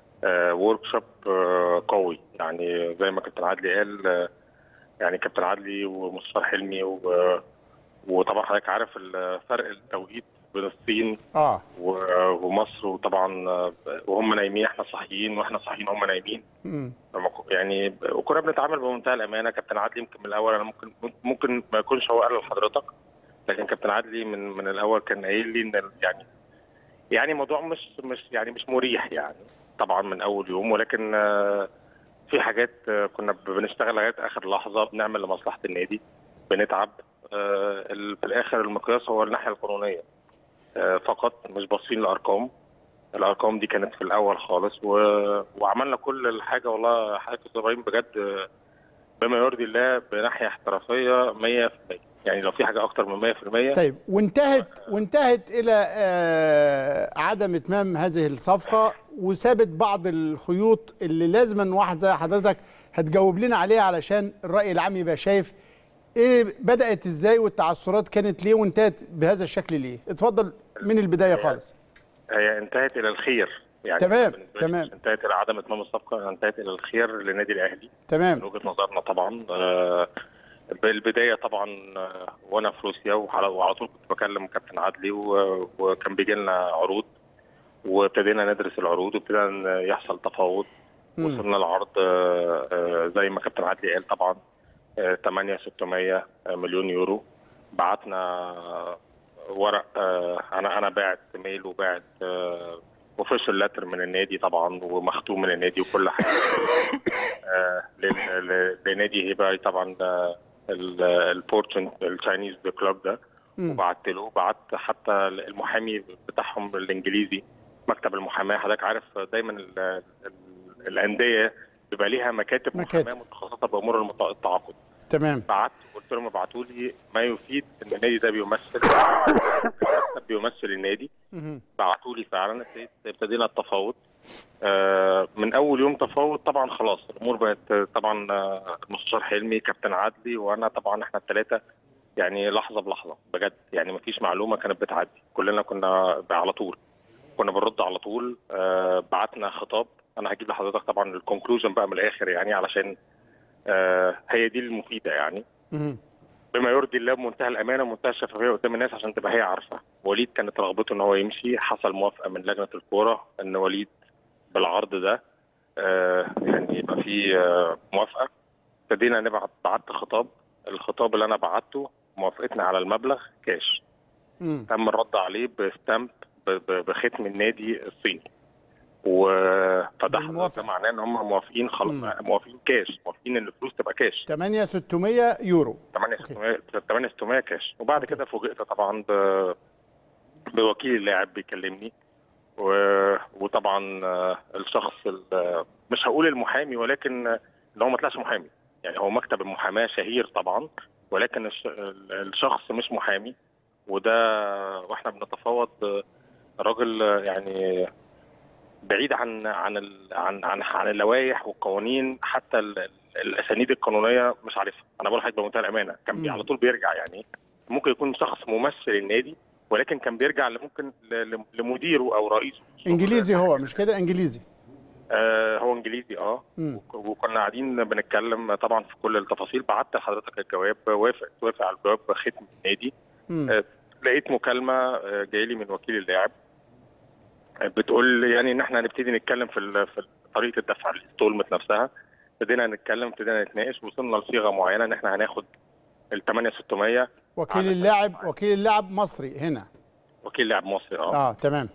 ورك شوب قوي يعني زي ما كابتن عدلي قال آه، يعني كابتن عدلي ومستشار حلمي و- وطبعا حضرتك عارف ال- فرق التوقيت بين الصين اه و- ومصر وطبعا آه، وهم نايمين احنا صاحيين واحنا صاحيين هم نايمين مم. فما ك- يعني وكنا بنتعامل بمنتهى الامانه كابتن عدلي يمكن من الاول انا ممكن ممكن ما يكونش هو قال لحضرتك لكن كابتن عدلي من من الاول كان قايل لي ان ال- يعني يعني موضوع مش مش يعني مش مريح يعني طبعا من اول يوم ولكن آه، في حاجات آه، كنا بنشتغل لغايه اخر لحظه بنعمل لمصلحه النادي بنتعب آه، ال- في الاخر المقياس هو الناحيه القانونيه آه، فقط مش باصين لارقام الارقام دي كانت في الاول خالص و... وعملنا كل الحاجه والله حضرتك يا أستاذ ابراهيم بجد آه، بما يرضي الله بناحيه احترافيه 100% يعني لو في حاجه اكتر من 100% طيب وانتهت وانتهت الى آه عدم اتمام هذه الصفقه وسابت بعض الخيوط اللي لازما واحد زي حضرتك هتجاوب لنا عليها علشان الراي العام يبقى شايف ايه بدات ازاي والتعثرات كانت ليه وانتهت بهذا الشكل ليه اتفضل من البدايه خالص هي انتهت الى الخير يعني تمام، بالنسبة لي تمام. مش انتهت الى عدم اتمام الصفقه انتهت الى الخير للنادي الاهلي من تمام وجهه نظرنا طبعا آه، بالبدايه طبعا آه، وانا في روسيا وعلى وعلى طول كنت بكلم كابتن عدلي و- وكان بيجي لنا عروض وابتدينا ندرس العروض وابتدى إن يحصل تفاوض مم. وصلنا لعرض آه، آه، زي ما كابتن عدلي قال طبعا آه، 8 600 مليون يورو بعتنا ورق آه، انا انا باعت ميل وباعت اوفيشال لتر من النادي طبعا ومختوم من النادي وكل حاجه آه، لل- ل- لنادي هيباي طبعا ده ال- الفورتشن التشاينيز كلوب ده مم. وبعت له بعت حتى المحامي بتاعهم الانجليزي مكتب المحاماه حضرتك عارف دايما ال- ال- الانديه بيبقى ليها مكاتب مكاتب. محاماه متخصصه بامور المت- التعاقد تمام بعت قلت لهم ابعتوا لي ما يفيد ان النادي ده بيمثل بيمثل النادي مهم. بعتوا لي فعلا ابتديت- ابتدينا التفاوض آه، من اول يوم تفاوض طبعا خلاص الامور بقت آه، طبعا آه، المستشار حلمي كابتن عدلي وانا طبعا احنا الثلاثه يعني لحظه بلحظه بجد يعني مفيش معلومه كانت بتعدي كلنا كنا على طول كنا بنرد على طول آه، بعتنا خطاب انا هجيب لحضرتك طبعا الكونكلوجن بقى من الاخر يعني علشان آه، هي دي المفيده يعني مهم. بما يرضي الله بمنتهى الامانه ومنتهى الشفافيه قدام الناس عشان تبقى هي عارفه وليد كانت رغبته ان هو يمشي حصل موافقه من لجنه الكوره ان وليد بالعرض ده آه يعني يبقى في آه موافقه ابتدينا نبعت بعت خطاب الخطاب اللي انا بعته موافقتنا على المبلغ كاش مم. تم الرد عليه بستامب ب- ب- بختم النادي الصيني و فده بالموافقة. ده معناه ان هم موافقين خلاص مم. موافقين كاش موافقين ان الفلوس تبقى كاش 8600 يورو 8600 8600 كاش وبعد كده فوجئت طبعا ب... بوكيل اللاعب بيكلمني و... وطبعا آه، الشخص ال... مش هقول المحامي ولكن آه، ان هو ما طلعش محامي يعني هو مكتب المحاماه شهير طبعا ولكن الش... ال- الشخص مش محامي وده واحنا بنتفاوض آه، راجل آه، يعني بعيد عن عن ال... عن عن, عن اللوائح والقوانين حتى ال... ال- الاسانيد القانونيه مش عارفها انا بقول لحضرتك بمنتهى الامانه كان بي مم. على طول بيرجع يعني ممكن يكون شخص ممثل النادي ولكن كان بيرجع لممكن ل- ل- لمديره او رئيسه انجليزي هو مش كده انجليزي آه هو انجليزي اه مم. وك- وكنا قاعدين بنتكلم طبعا في كل التفاصيل بعت لحضرتك الجواب وافق وافق على الجواب ختم النادي مم. آه، لقيت مكالمه آه، جايه لي من وكيل اللاعب آه، بتقول يعني ان احنا هنبتدي نتكلم في ال- في طريقه الدفع الانستولمنت نفسها ابتدينا نتكلم ابتدينا نتناقش وصلنا لصيغه معينه ان احنا هناخد ال 8600 وكيل على- اللاعب وكيل اللاعب مصري هنا وكيل لاعب مصري اه اه تمام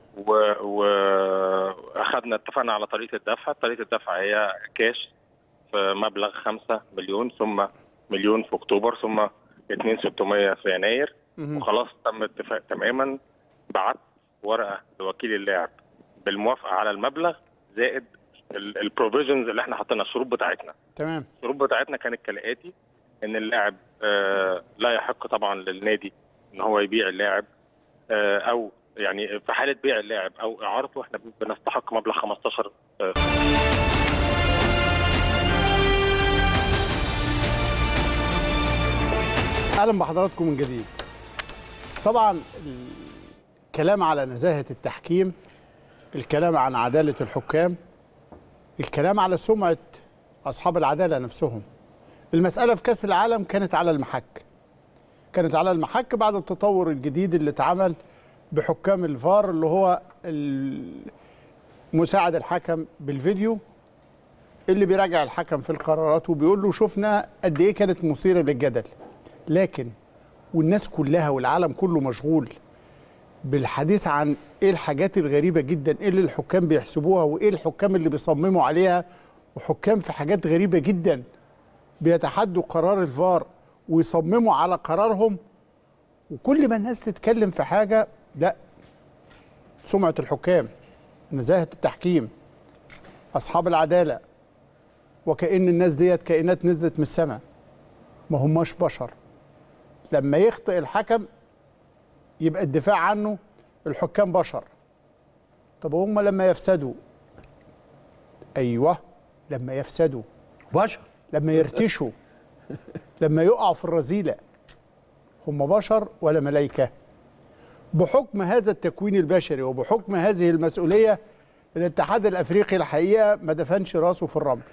واخدنا اتفقنا على طريقه الدفع طريقه الدفع هي كاش في مبلغ 5 مليون ثم مليون في اكتوبر ثم 2600 في يناير مهم. وخلاص تم اتفاق تماما بعت ورقه لوكيل اللاعب بالموافقه على المبلغ زائد البروفيجنز اللي احنا حطينا الشروط بتاعتنا تمام الشروط بتاعتنا كانت كالاتي ان اللاعب آه، لا يحق طبعا للنادي ان هو يبيع اللاعب آه، او يعني في حاله بيع اللاعب او اعارته احنا بنستحق مبلغ 15 آه، اهلا بحضراتكم من جديد طبعا الكلام على نزاهه التحكيم الكلام عن عداله الحكام الكلام على سمعه اصحاب العداله نفسهم المساله في كاس العالم كانت على المحك كانت على المحك بعد التطور الجديد اللي اتعمل بحكام الفار اللي هو ال- مساعد الحكم بالفيديو اللي بيراجع الحكم في القرارات وبيقول له شفنا قد ايه كانت مثيره للجدل لكن والناس كلها والعالم كله مشغول بالحديث عن ايه الحاجات الغريبه جدا ايه اللي الحكام بيحسبوها وايه الحكام اللي بيصمموا عليها وحكام في حاجات غريبه جدا بيتحدوا قرار الفار ويصمموا على قرارهم وكل ما الناس تتكلم في حاجه لا سمعه الحكام نزاهه التحكيم اصحاب العداله وكأن الناس ديت كائنات نزلت من السماء ما هماش بشر لما يخطئ الحكم يبقى الدفاع عنه الحكام بشر طب هم لما يفسدوا ايوه لما يفسدوا بشر لما يرتشوا لما يقعوا في الرذيله هم بشر ولا ملائكه بحكم هذا التكوين البشري وبحكم هذه المسؤوليه الاتحاد الافريقي الحقيقه ما دفنش راسه في الرمل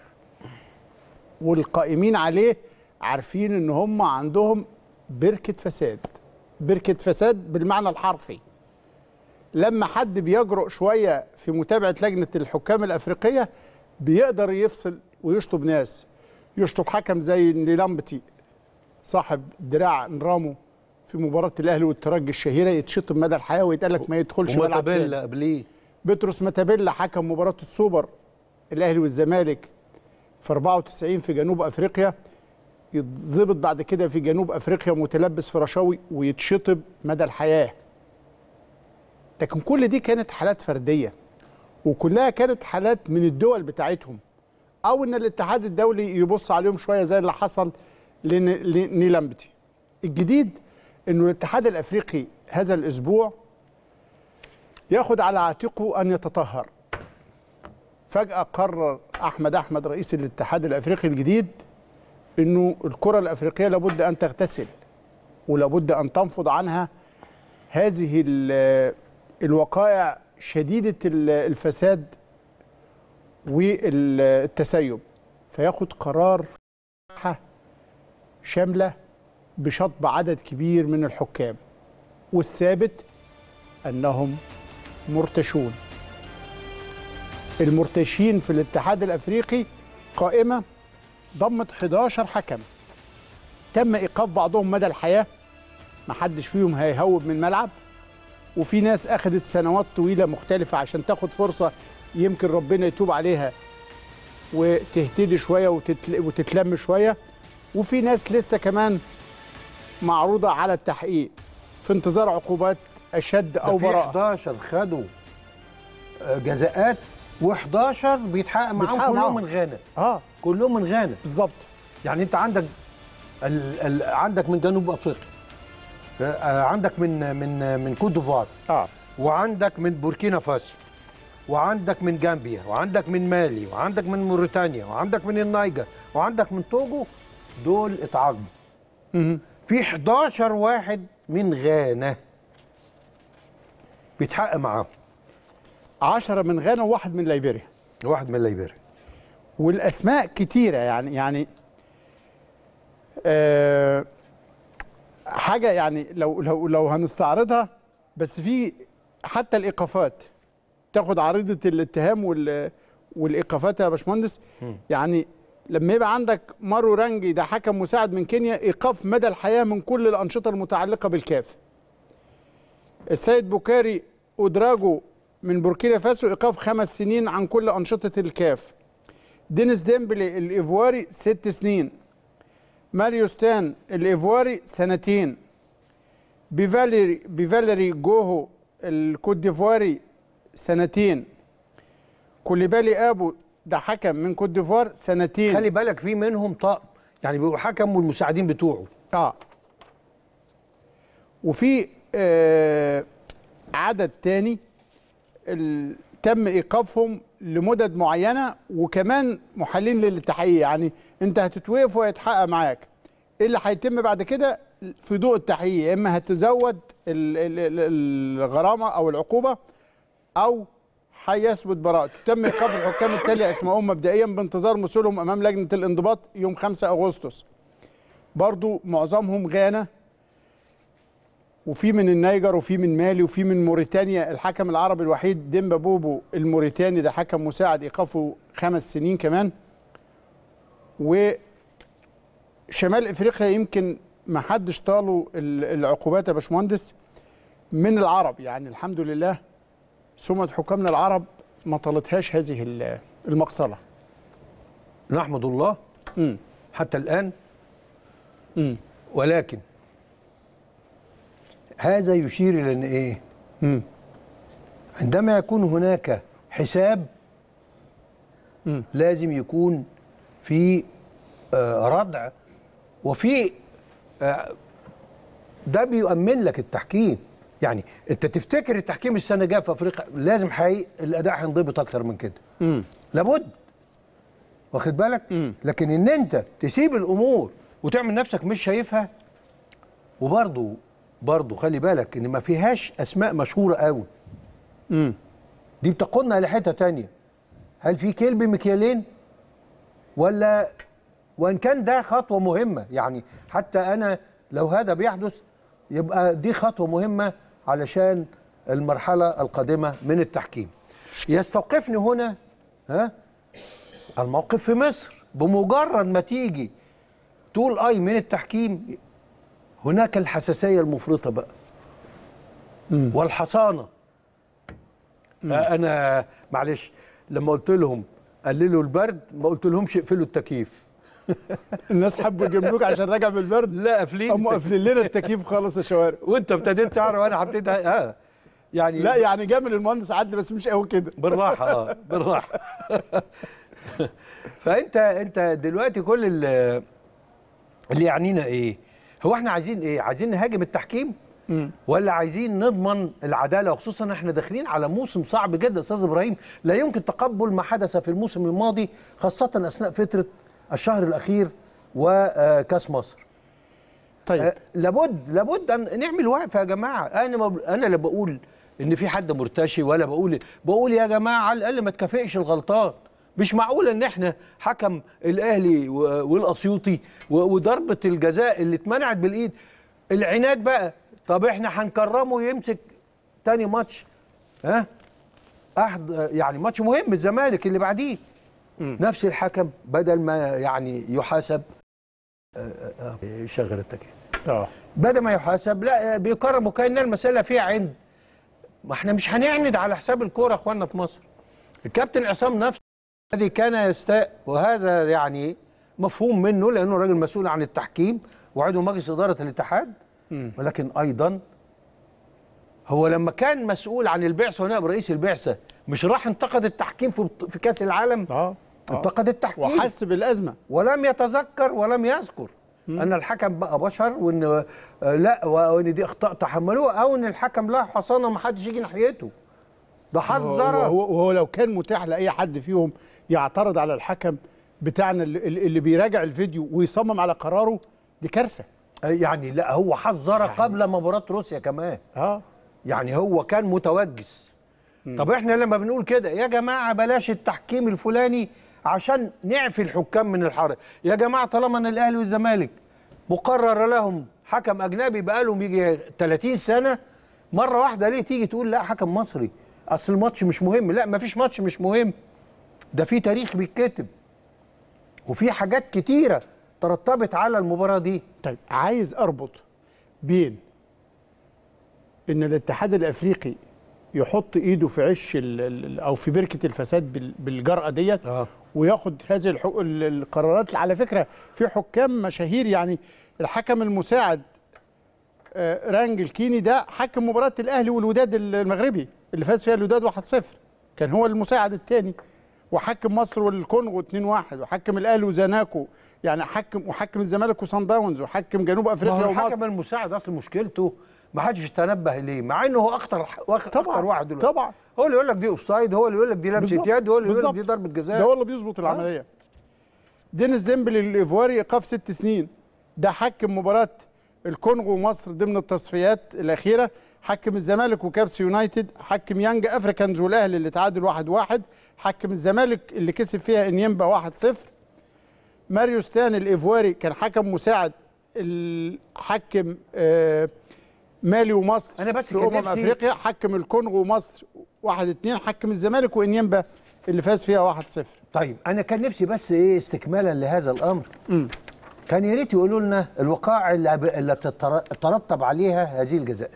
والقائمين عليه عارفين ان هم عندهم بركه فساد بركه فساد بالمعنى الحرفي لما حد بيجرؤ شويه في متابعه لجنه الحكام الافريقيه بيقدر يفصل ويشطب ناس يشطب حكم زي نيلامبتي صاحب دراع نرامو في مباراه الاهلي والترجي الشهيره يتشطب مدى الحياه ويتقال لك ما يدخلش ملعب تاني. ومتابيلا قبليه بطرس ماتابيلا حكم مباراة السوبر الأهلي والزمالك في 94 في جنوب أفريقيا يتظبط بعد كده في جنوب أفريقيا متلبس في رشاوي ويتشطب مدى الحياة لكن كل دي كانت حالات فردية وكلها كانت حالات من الدول بتاعتهم او ان الاتحاد الدولي يبص عليهم شويه زي اللي حصل لن- لنيلامبتي الجديد انه الاتحاد الافريقي هذا الاسبوع ياخد على عاتقه ان يتطهر فجاه قرر احمد احمد رئيس الاتحاد الافريقي الجديد انه الكره الافريقيه لابد ان تغتسل ولابد ان تنفض عنها هذه ال- الوقائع شديده ال- الفساد والتسيب فياخد قرار شامله بشطب عدد كبير من الحكام والثابت انهم مرتشون المرتشين في الاتحاد الافريقي قائمه ضمت 11 حكم تم ايقاف بعضهم مدى الحياه ما حدش فيهم هيهوب من الملعب وفي ناس اخذت سنوات طويله مختلفه عشان تاخد فرصه يمكن ربنا يتوب عليها وتهتدي شويه وتتل... وتتلم شويه وفي ناس لسه كمان معروضه على التحقيق في انتظار عقوبات اشد او ده في براءه 11 خدوا آه، جزاءات و11 بيتحقق معاهم بيتحقق كلهم معاهم. من غانا اه كلهم من غانا بالظبط يعني انت عندك ال ال عندك من جنوب افريقيا آه، عندك من من من كوت ديفوار اه وعندك من بوركينا فاسو وعندك من جامبيا وعندك من مالي وعندك من موريتانيا وعندك من النيجر وعندك من توجو دول اتعاقبوا مهم. في 11 واحد من غانا بيتحقق معاهم 10 من غانا وواحد من ليبيريا واحد من ليبيريا والاسماء كتيره يعني يعني آه حاجه يعني لو لو لو هنستعرضها بس في حتى الايقافات تاخد عريضه الاتهام وال والايقافات يا باشمهندس يعني لما يبقى عندك مارو رانجي ده حكم مساعد من كينيا ايقاف مدى الحياه من كل الانشطه المتعلقه بالكاف السيد بوكاري اودراجو من بوركينا فاسو ايقاف خمس سنين عن كل انشطه الكاف دينيس ديمبلي الايفواري ست سنين ماريو ستان الايفواري سنتين بيفاليري بيفاليري جوهو الكوت ديفواري سنتين كوليبالي ابو ده حكم من كوت ديفوار سنتين خلي بالك في منهم طقم يعني بيبقوا حكم والمساعدين بتوعه اه وفي آه عدد تاني ال- تم ايقافهم لمدد معينه وكمان محالين للتحقيق يعني انت هتتوقف وهيتحقق معاك ايه اللي هيتم بعد كده في ضوء التحقيق يا اما هتزود ال- ال- ال- الغرامه او العقوبه او هيثبت براءته تم ايقاف الحكام التالي اسمائهم مبدئيا بانتظار وصولهم امام لجنه الانضباط يوم 5 اغسطس برضو معظمهم غانا وفي من النيجر وفي من مالي وفي من موريتانيا الحكم العربي الوحيد ديمبا بوبو الموريتاني ده حكم مساعد ايقافه خمس سنين كمان وشمال افريقيا يمكن ما حدش طاله ال- العقوبات يا باشمهندس من العرب يعني الحمد لله سمعة حكامنا العرب ما طالتهاش هذه ال- المقصله نحمد الله مم. حتى الآن مم. ولكن هذا يشير إلى أن إيه مم. عندما يكون هناك حساب مم. لازم يكون في آه، ردع وفي آه، ده بيؤمن لك التحكيم يعني انت تفتكر التحكيم السنه الجايه في افريقيا لازم حقيقي الاداء هينضبط اكتر من كده مم. لابد واخد بالك مم. لكن ان انت تسيب الامور وتعمل نفسك مش شايفها وبرضه برضه خلي بالك ان ما فيهاش اسماء مشهوره قوي مم. دي بتقودنا لحته تانية هل في كلب مكيالين ولا وان كان ده خطوه مهمه يعني حتى انا لو هذا بيحدث يبقى دي خطوه مهمه علشان المرحله القادمه من التحكيم يستوقفني هنا ها الموقف في مصر بمجرد ما تيجي تقول اي من التحكيم هناك الحساسيه المفرطه بقى والحصانه آه، انا معلش لما قلت لهم قللوا البرد ما قلت لهمش اقفلوا التكييف الناس حبوا يجاملوك عشان راجع بالبرد لا قافلين قاموا قافلين لنا التكييف خالص يا شوارع وانت ابتديت تعرف وانا حطيت اه يعني لا يعني جامل المهندس عدلي بس مش قوي كده بالراحه اه بالراحه فانت انت دلوقتي كل ال- اللي يعنينا ايه هو احنا عايزين ايه عايزين نهاجم التحكيم ولا عايزين نضمن العداله وخصوصا احنا داخلين على موسم صعب جدا استاذ ابراهيم لا يمكن تقبل ما حدث في الموسم الماضي خاصه اثناء فتره الشهر الاخير وكاس مصر طيب آه، لابد لابد ان نعمل وقفه يا جماعه انا ما ب- انا لا بقول ان في حد مرتشي ولا بقول بقول يا جماعه على الاقل ما تكافئش الغلطان مش معقول ان احنا حكم الاهلي و- والاسيوطي و- وضربه الجزاء اللي اتمنعت بالايد العناد بقى طب احنا هنكرمه يمسك تاني ماتش ها أحد يعني ماتش مهم الزمالك اللي بعديه نفس الحكم بدل ما يعني يحاسب آه، آه، آه، شغل التكييف اه بدل ما يحاسب لا بيكرم وكأن المسألة فيها عند ما احنا مش هنعند على حساب الكورة يا اخوانا في مصر الكابتن عصام نفسه الذي كان يستاء وهذا يعني مفهوم منه لأنه راجل مسؤول عن التحكيم وعضو مجلس إدارة الاتحاد ولكن أيضا هو لما كان مسؤول عن البعثة ونائب رئيس البعثة مش راح انتقد التحكيم في بط- في كأس العالم اه آه. انتقد التحكيم وحس بالازمه ولم يتذكر ولم يذكر ان الحكم بقى بشر وان آه، لا وان دي اخطاء تحملوها او ان الحكم له حصانه وما حدش يجي ناحيته ده حذر وهو, وهو لو كان متاح لاي حد فيهم يعترض على الحكم بتاعنا اللي, اللي بيراجع الفيديو ويصمم على قراره دي كارثه يعني لا هو حذر قبل مباراه روسيا كمان اه يعني هو كان متوجس طب احنا لما بنقول كده يا جماعه بلاش التحكيم الفلاني عشان نعفي الحكام من الحرج يا جماعه طالما ان الاهلي والزمالك مقرر لهم حكم اجنبي بقالهم يجي 30 سنه مره واحده ليه تيجي تقول لا حكم مصري اصل الماتش مش مهم لا مفيش ماتش مش مهم ده في تاريخ بيتكتب وفي حاجات كتيره ترتبط على المباراه دي طيب عايز اربط بين ان الاتحاد الافريقي يحط ايده في عش ال- ال- او في بركه الفساد بال- بالجرأه ديت اه وياخد هذه الحق ال- القرارات على فكره في حكام مشاهير يعني الحكم المساعد آه، رانج الكيني ده حكم مباراه الاهلي والوداد المغربي اللي فاز فيها الوداد 1-0 كان هو المساعد الثاني وحكم مصر والكونغو 2-1 وحكم الاهلي وزناكو يعني حكم وحكم الزمالك وصن داونز وحكم جنوب ما افريقيا هو الحكم ومصر المساعد اصل مشكلته ما حدش تنبه ليه مع انه هو اخطر واخ- طبعاً، اخطر واحد دلوقتي طبعا هو اللي يقول لك دي اوف سايد هو اللي يقول لك دي لمسه بالظبط، يد هو اللي يقول لك بالظبط. دي ضربه ده جزاء هو اللي بيظبط العمليه دينيس ديمبلي الايفواري ايقاف ست سنين ده حكم مباراه الكونغو ومصر ضمن التصفيات الاخيره حكم الزمالك وكابس يونايتد حكم يانج افريكانز والاهلي اللي تعادل واحد واحد حكم الزمالك اللي كسب فيها انيمبا واحد صفر ماريو ستان الايفواري كان حكم مساعد الحكم آه مالي ومصر أنا بس في كان امم نفسي- افريقيا حكم الكونغو ومصر واحد اتنين حكم الزمالك وانيمبا اللي فاز فيها واحد صفر طيب انا كان نفسي بس ايه استكمالا لهذا الامر كان يا ريت يقولوا لنا الوقائع اللي, اللي تتر- ترتب عليها هذه الجزاءات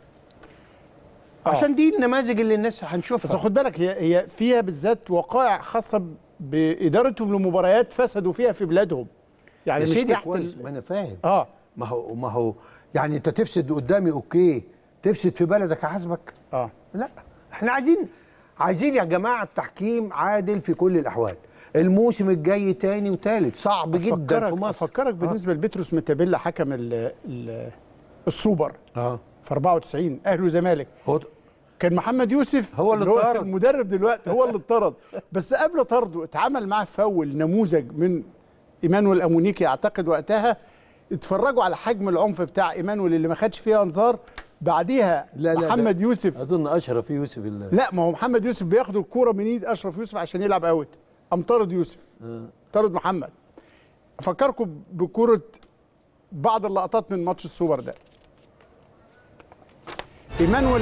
آه. عشان دي النماذج اللي الناس هنشوفها بس خد بالك هي هي فيها بالذات وقائع خاصه بادارتهم لمباريات فسدوا فيها في بلادهم يعني يا مش سيدي تحت كويس ال... ما انا فاهم اه ما هو ما هو يعني انت تفسد قدامي اوكي تفسد في بلدك احاسبك اه لا احنا عايزين عايزين يا جماعه التحكيم عادل في كل الاحوال الموسم الجاي تاني وتالت صعب جدا افكرك في مصر افكرك بالنسبه لبتروس ميتابيلا حكم ال ال السوبر اه في 94 اهلي وزمالك هو كان محمد يوسف هو اللي اتطرد. المدرب دلوقتي هو اللي اتطرد بس قبل طرده اتعمل معاه فول نموذج من ايمانويل امونيكي اعتقد وقتها اتفرجوا على حجم العنف بتاع ايمانويل اللي ما خدش فيها انذار بعديها لا، لا، محمد يوسف اظن اشرف يوسف ال- لا ما هو محمد يوسف بياخد الكوره من ايد اشرف يوسف عشان يلعب اوت قام طرد يوسف طرد محمد افكركم بكوره بعض اللقطات من ماتش السوبر ده ايمانويل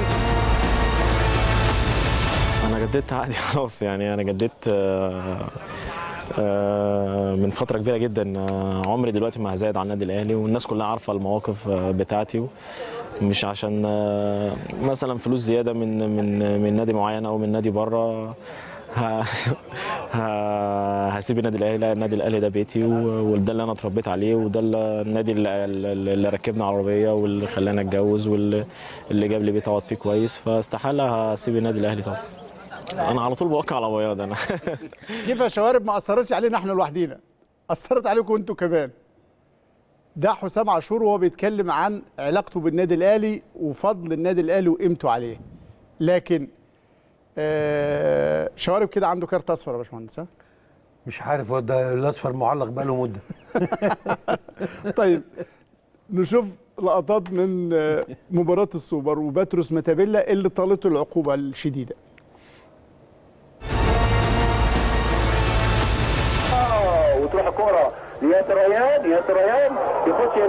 انا جددت عادي خلاص يعني انا جددت آه، آه، من فتره كبيره جدا آه، عمري دلوقتي ما هزايد على النادي الاهلي والناس كلها عارفه المواقف آه، بتاعتي مش عشان آه، مثلا فلوس زياده من من من نادي معين او من نادي بره ه- ه- هسيب النادي الاهلي لا النادي الاهلي ده بيتي و- وده اللي انا اتربيت عليه وده اللي- النادي اللي, اللي ركبنا عربيه واللي خلاني اتجوز واللي اللي جاب لي بيت اقعد فيه كويس فاستحاله هسيب النادي الاهلي طبعا انا على طول بوقع على بياض انا كيف يا شوارب ما اثرتش علينا احنا لوحدينا اثرت عليكم انتوا كمان ده حسام عاشور وهو بيتكلم عن علاقته بالنادي الاهلي وفضل النادي الاهلي وقيمته عليه لكن آه شوارب كده عنده كارت اصفر يا باشمهندس ها؟ مش عارف هو ده الاصفر معلق بقاله مده طيب نشوف لقطات من آه، مباراة السوبر وباتروس ماتابيلا اللي طالته العقوبة الشديدة وتروح الكرة لياسر ريان ياسر ريان يخش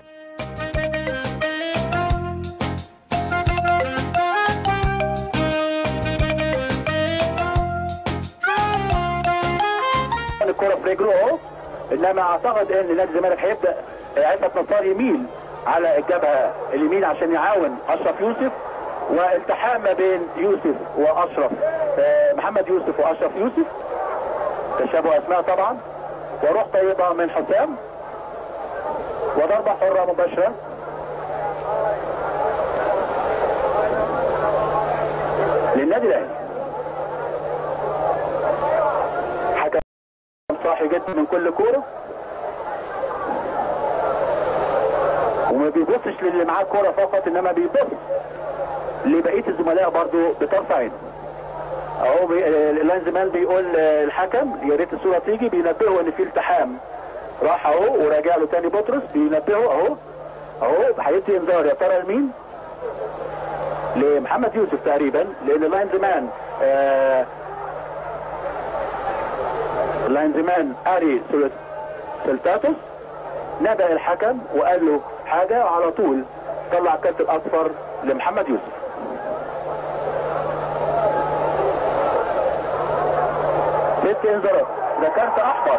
الكرة في رجله اهو انما اعتقد ان نادي الزمالك هيبدا عزت نصار يميل على الجبهه اليمين عشان يعاون اشرف يوسف والتحام ما بين يوسف واشرف آه، محمد يوسف واشرف يوسف تشابه اسماء طبعا وروح طيبه من حسام وضربه حره مباشره للنادي الاهلي حكم صاحي جدا من كل كوره وما بيبصش للي معاه كوره فقط انما بيبص لبقيه الزملاء برضو بطرف عينه اهو بي... اللاين زمان بيقول آه، الحكم يا ريت الصوره تيجي بينبهه ان في التحام راح اهو وراجع له تاني بطرس بينبهه اهو اهو هيدي انذار يا ترى لمين؟ لمحمد يوسف تقريبا لان اللاين زمان آه اللاين زمان اري سول- سلتاتوس نادى الحكم وقال له حاجه على طول طلع كارت الاصفر لمحمد يوسف ست انذارات ده كارت احمر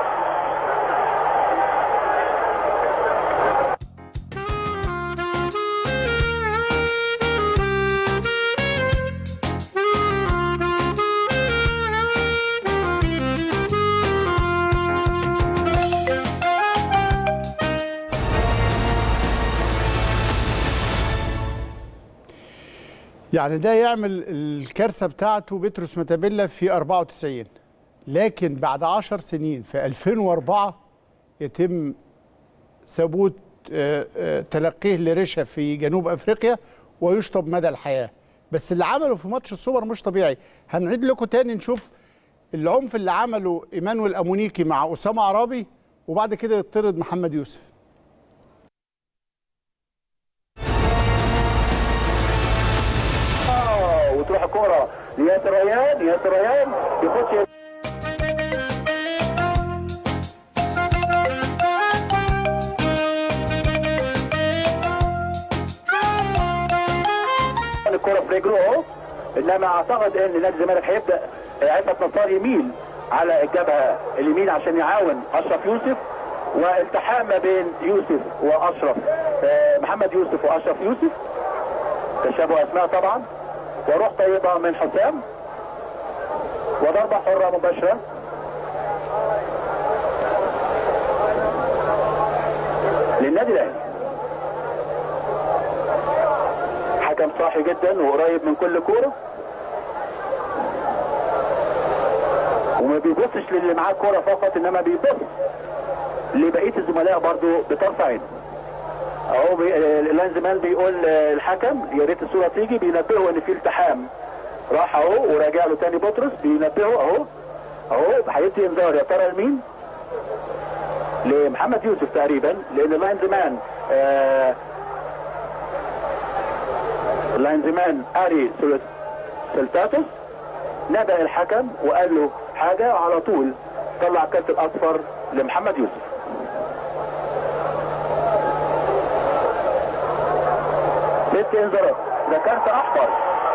يعني ده يعمل الكارثه بتاعته بيتروس ماتابيلا في 94 لكن بعد 10 سنين في 2004 يتم ثبوت آه، آه، تلقيه لرشا في جنوب افريقيا ويشطب مدى الحياه بس اللي عمله في ماتش السوبر مش طبيعي هنعيد لكم تاني نشوف العنف اللي عمله ايمانويل امونيكي مع اسامه عرابي وبعد كده يطرد محمد يوسف آه، وتروح الكرة لياسر ريان ياسر ريان يخش الكرة في رجله اهو انما اعتقد ان نادي الزمالك هيبدا عزت نصار يميل على الجبهه اليمين عشان يعاون اشرف يوسف والتحام ما بين يوسف واشرف آه، محمد يوسف واشرف يوسف تشابه اسماء طبعا وروح طيبه من حسام وضربه حره مباشره للنادي الاهلي حكم صاحي جدا وقريب من كل كوره وما بيبصش للي معاه كوره فقط انما بيبص لبقيه الزملاء برضو بطرف عينه اهو بي... اللاين زمان بيقول آه، الحكم يا ريت الصوره تيجي بينبهه ان في التحام راح اهو وراجع له تاني بطرس بينبهه اهو اهو هيدي انذار يا ترى لمين؟ لمحمد يوسف تقريبا لان اللاين زمان آه اللاين زمان اري سول- سلتاتوس نادى الحكم وقال له حاجه على طول طلع كارت الاصفر لمحمد يوسف ست انذارات ده كارت احمر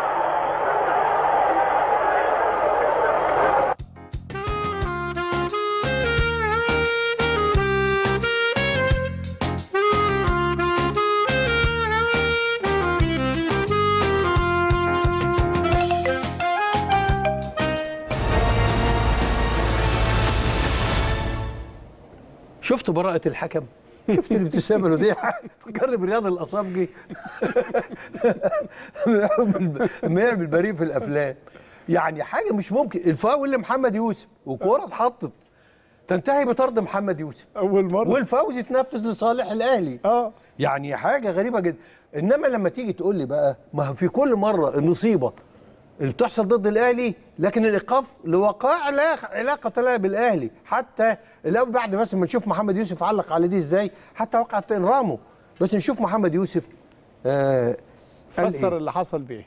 شفت براءة الحكم شفت الابتسامة اللي دي فكرني برياض الأصابجي لما يعمل بريء في الأفلام يعني حاجه مش ممكن الفاول لمحمد يوسف وكوره اتحطت تنتهي بطرد محمد يوسف اول مره والفوز يتنفذ لصالح الاهلي اه يعني حاجه غريبه جدا انما لما تيجي تقول لي بقى ما في كل مره النصيبه اللي بتحصل ضد الاهلي لكن الايقاف لوقائع لا علاقه لها بالاهلي حتى لو بعد بس ما نشوف محمد يوسف علق على دي ازاي حتى وقعة انرامه بس نشوف محمد يوسف آه قال فسر إيه؟ اللي حصل بايه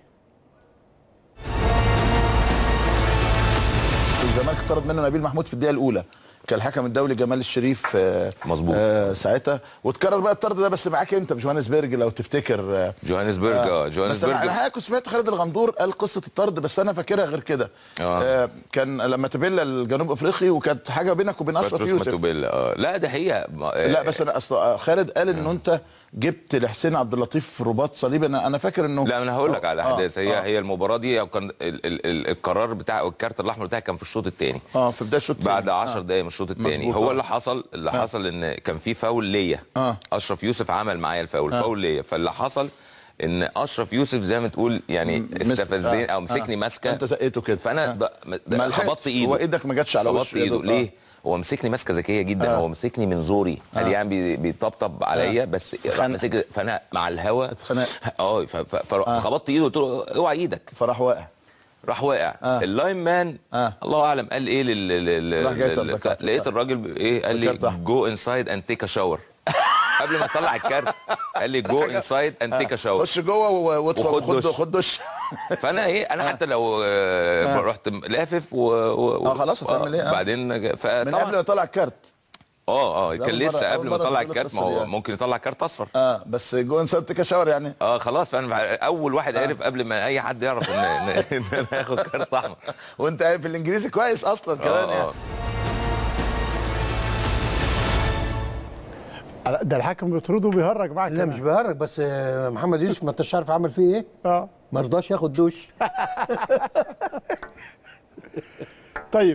الزمالك طرد منه نبيل محمود في الدقيقه الاولى كان الحكم الدولي جمال الشريف آه، مظبوط. آه ساعتها واتكرر بقى الطرد ده بس معاك انت مش جوهانسبرج لو تفتكر آه جوهانسبرج اه بس جوهانسبرج انا أنا كنت سمعت خالد الغندور قال قصه الطرد بس انا فاكرها غير كده آه. آه كان لما تبيلا الجنوب افريقي وكانت حاجه بينك وبين اشرف باتروس يوسف ماتوبيلا اه لا ده حقيقه آه، لا بس انا اصل آه، خالد قال ان انت جبت لحسين عبد اللطيف رباط صليبي انا انا فاكر انه لا انا هقول لك على آه، احداث هي آه. هي المباراه دي كان ال ال ال القرار بتاع الكارت الاحمر بتاعي كان في الشوط الثاني اه في بدايه الشوط بعد التاني. 10 دقايق من الشوط الثاني مظبوط، هو آه. اللي حصل اللي آه. حصل ان كان في فاول ليا آه. اشرف يوسف عمل معايا الفاول فاول ليا فاللي حصل ان اشرف يوسف زي ما تقول يعني مس- استفزني آه، او مسكني آه. ماسكه انت زقيته كده فانا آه. ده ما ده لحقتش. خبطت ايده هو ايدك ما جاتش على خبطت وشه يا ايده دوب. ليه؟ آه. هو مسكني ماسكه ذكيه جدا آه. هو مسكني من زوري قال يعني بي- بيطبطب عليا بس راح خنق. ماسك فانا مع الهوا اتخنقت. اه ف- ف- فخبطت ايده قلت له اوعى ايدك فراح واقع راح واقع آه. اللاين مان آه. الله اعلم قال ايه لل لل- راح جاي لل- طب كارت. لقيت الراجل ب- ايه قال لي كارت أحمر. جو انسايد اند تيك ا شاور قبل ما اطلع الكارت قال لي جو انسايد اند تيك ا شاور خش جوه و- وادخل وخد وخد دش. خد دش فانا ايه انا حتى لو آه، رحت لافف و, و آه، خلاص هتعمل إيه؟ آه. بعدين من قبل فطبعا ما يطلع الكارت اه اه ده كان أول مرة- لسه أول قبل ما مرة يطلع تقول الكارت ما القصة دي هو يعني. ممكن يطلع كارت اصفر اه بس جو انسان تكشاور يعني اه خلاص فانا اول واحد عرف قبل ما اي حد يعرف ان ان إن انا هاخد كارت احمر وانت في الانجليزي كويس اصلا كمان اه يعني اه ده الحكم بيطرده وبيهرج معاك لا كمان. مش بهرج بس آه، محمد يوسف ما انتش عارف عمل فيه ايه اه ما رضاش ياخد دوش طيب